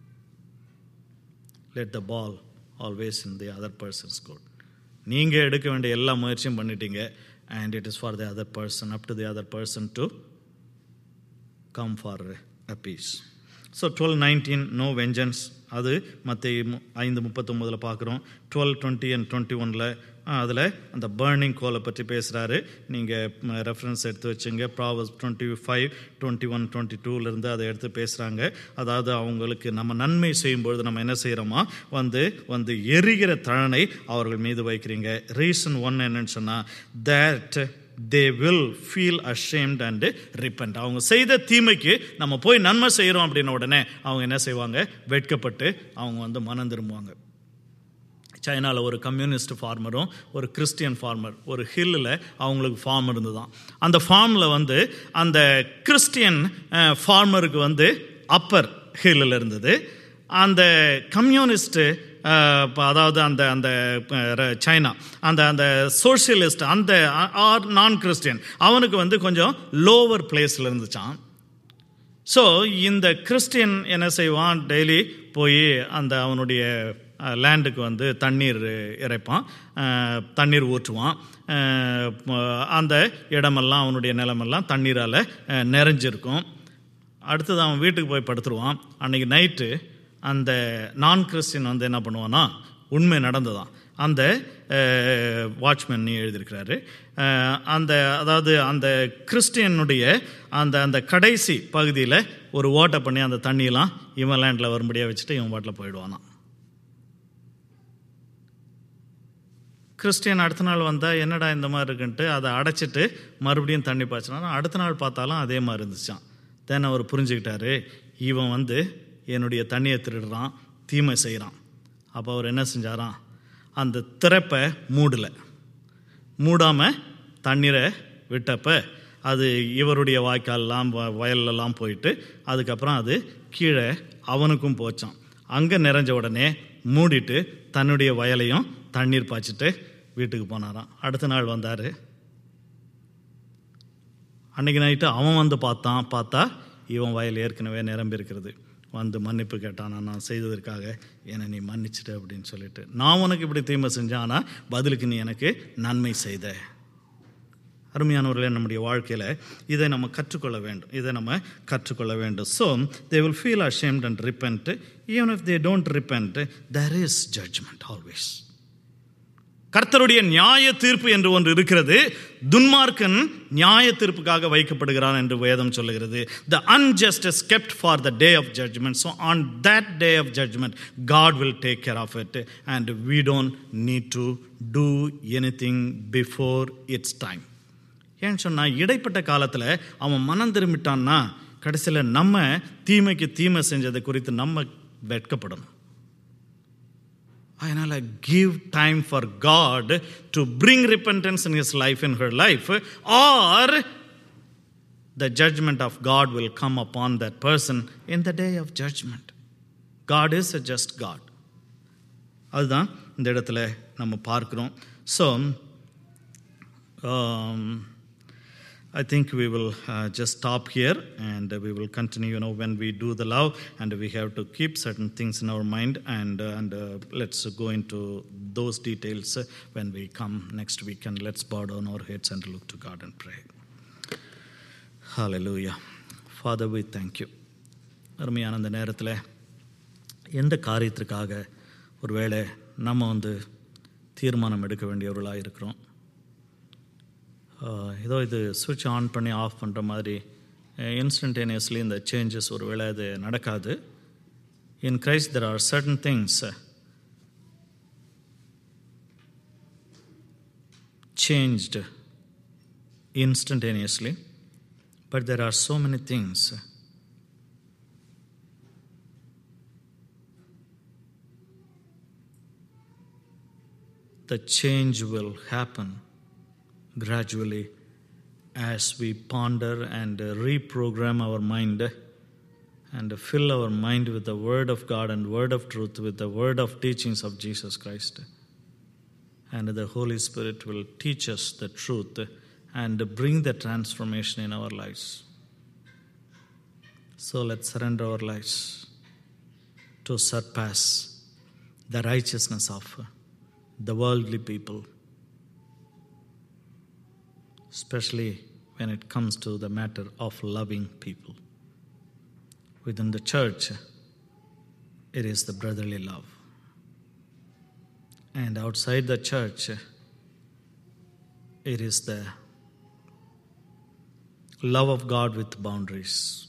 Let the ball always in the other person's court. நீங்கள் எடுக்க வேண்டிய எல்லா முயற்சியும் பண்ணிட்டீங்க and it is for the other person, up to the other person to come for a peace. So 1219, no vengeance. அது மற்ற ஐந்து முப்பத்தொம்போதில் பார்க்குறோம் டுவெல் டுவெண்ட்டி அண்ட் டுவெண்ட்டி ஒனில் அதில் அந்த பேர்னிங் கோலை பற்றி பேசுகிறாரு நீங்கள் ரெஃபரன்ஸ் எடுத்து வச்சுங்க Proverbs twenty five twenty one twenty டூலேருந்து அதை எடுத்து பேசுகிறாங்க அதாவது அவங்களுக்கு நம்ம நன்மை செய்யும்பொழுது நம்ம என்ன செய்கிறோமா வந்து வந்து எரிகிற தழனை அவர்கள் மீது வைக்கிறீங்க ரீசன் ஒன் என்னன்னு சொன்னால் that they will feel ashamed and repent அவங்க செய்த தீமைக்கு நம்ம போய் நன்மை செய்கிறோம் அப்படின்ன உடனே அவங்க என்ன செய்வாங்க வெட்கப்பட்டு அவங்க வந்து மனம் திரும்புவாங்க சைனாவில் ஒரு கம்யூனிஸ்ட் ஃபார்மரும் ஒரு கிறிஸ்டியன் ஃபார்மர் ஒரு ஹில்லில் அவங்களுக்கு ஃபார்ம் இருந்துதான் அந்த ஃபார்மில் வந்து அந்த கிறிஸ்டியன் ஃபார்மருக்கு வந்து அப்பர் ஹில்லில் இருந்தது அந்த கம்யூனிஸ்ட்டு அதாவது அந்த அந்த சைனா அந்த அந்த சோஷியலிஸ்ட் அந்த ஆர் நான் கிறிஸ்டியன் அவனுக்கு வந்து கொஞ்சம் லோவர் பிளேஸில் இருந்துச்சான் ஸோ இந்த கிறிஸ்டியன் என்ன செய்வான் டெய்லி போய் அந்த அவனுடைய லேண்டுக்கு வந்து தண்ணீர் இறைப்பான் தண்ணீர் ஊற்றுவான் அந்த இடமெல்லாம் அவனுடைய நிலமெல்லாம் தண்ணீரால் நிறைஞ்சிருக்கும் அடுத்தது அவன் வீட்டுக்கு போய் படுத்துருவான் அன்றைக்கி நைட்டு அந்த நான் கிறிஸ்டின் வந்து என்ன பண்ணுவான்னா உண்மை நடந்ததான் அந்த வாட்ச்மேன் எழுதியிருக்கிறாரு அந்த அதாவது அந்த கிறிஸ்டியனுடைய அந்த அந்த கடைசி பகுதியில் ஒரு ஓட்டை பண்ணி அந்த தண்ணியெல்லாம் இவன் லேண்டில் வரும்படியாக வச்சுட்டு இவன் பாட்டில் போயிடுவானான் கிறிஸ்டியன் அடுத்த நாள் வந்தால் என்னடா இந்த மாதிரி இருக்குன்ட்டு அதை அடைச்சிட்டு மறுபடியும் தண்ணி பாய்ச்சினா அடுத்த நாள் பார்த்தாலும் அதே மாதிரி இருந்துச்சான் தென் அவர் புரிஞ்சுக்கிட்டாரு இவன் வந்து என்னுடைய தண்ணியை திருடுறான் தீமை செய்கிறான் அப்போ அவர் என்ன செஞ்சாராம் அந்த திறப்பை மூடலை மூடாமல் தண்ணீரை விட்டப்ப அது இவருடைய வாய்க்காலெலாம் வயல்லலாம் போயிட்டு அதுக்கப்புறம் அது கீழே அவனுக்கும் போச்சான் அங்கே நிறைஞ்ச உடனே மூடிட்டு தன்னுடைய வயலையும் தண்ணீர் பாய்ச்சிட்டு வீட்டுக்கு போனாராம் அடுத்த நாள் வந்தார் அன்றைக்கி நைட்டு அவன் வந்து பார்த்தான் பார்த்தா இவன் வயல் ஏற்கனவே நிரம்பி இருக்கிறது வந்து மன்னிப்பு கேட்டான் நான் செய்ததற்காக என்னை நீ மன்னிச்சிட்டு அப்படின்னு சொல்லிட்டு நான் உனக்கு இப்படி தீமை செஞ்சேன் ஆனால் பதிலுக்கு நீ எனக்கு நன்மை செய்த அருமையானவர்களே நம்முடைய வாழ்க்கையில் இதை நம்ம கற்றுக்கொள்ள வேண்டும் இதை நம்ம கற்றுக்கொள்ள வேண்டும் so they will feel ashamed and repent even if they don't repent there is judgment always கர்த்தருடைய நியாய தீர்ப்பு என்று ஒன்று இருக்கிறது துன்மார்க்கன் நியாய தீர்ப்புக்காக வைக்கப்படுகிறான் என்று வேதம் சொல்லுகிறது the unjust is kept for the day of judgment so on that day of judgment God will take care of it and we don't need to do anything before its time ஏன்னு சொன்னால் இடைப்பட்ட காலத்தில் அவன் மனம் திரும்பிட்டான்னா கடைசியில் நம்ம தீமைக்கு தீமை செஞ்சதை குறித்து நம்ம வெட்கப்படணும் அதனால் give time for God to bring repentance in his life in her life or the judgment of God will come upon that person in the day of judgment God is a just God அதுதான் இந்த இடத்துல நம்ம பார்க்குறோம் so I think we will uh, just stop here and uh, we will continue. You know, when we do the love, and we have to keep certain things in our mind, and uh, and let's go into those details when we come next week. And let's bow down our heads and look to God and pray. Hallelujah. Father, we thank you. அருமையான அந்த நேரத்தில் எந்த காரியத்திற்காக ஒருவேளை நம்ம வந்து தீர்மானம் எடுக்க வேண்டியவர்களாக இருக்கிறோம் ஏதோ இது சுவிட்ச் ஆன் பண்ணி ஆஃப் பண்ணுற மாதிரி இன்ஸ்டன்டேனியஸ்லி இந்த சேஞ்சஸ் ஒரு வேளை அது நடக்காது in Christ there are certain things changed instantaneously, but there are so many things the change will happen gradually as we ponder and reprogram our mind and fill our mind with the word of God and word of truth, with the word of teachings of Jesus Christ. And the Holy Spirit will teach us the truth and bring the transformation in our lives. So let's surrender our lives to surpass the righteousness of the worldly people especially when it comes to the matter of loving people. Within the church, it is the brotherly love. And outside the church, it is the love of God with boundaries.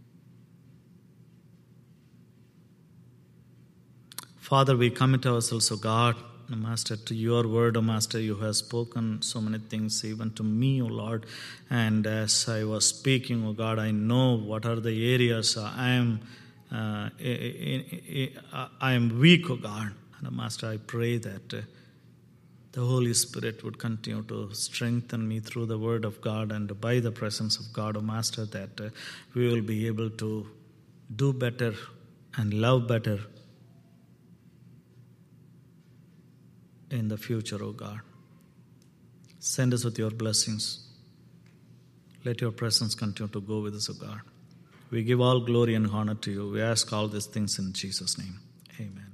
Father, we commit ourselves, O God, O Master, to your word, O Master. You have spoken so many things, even to me, O Lord. And as I was speaking, O God, I know what are the areas I am. Uh, I am weak, O God. And Master, I pray that uh, the Holy Spirit would continue to strengthen me through the Word of God and by the presence of God, O Master, that uh, we will be able to do better and love better in the future, O God. Send us with your blessings. Let your presence continue to go with us, O God. We give all glory and honor to you. We ask all these things in Jesus' name. Amen.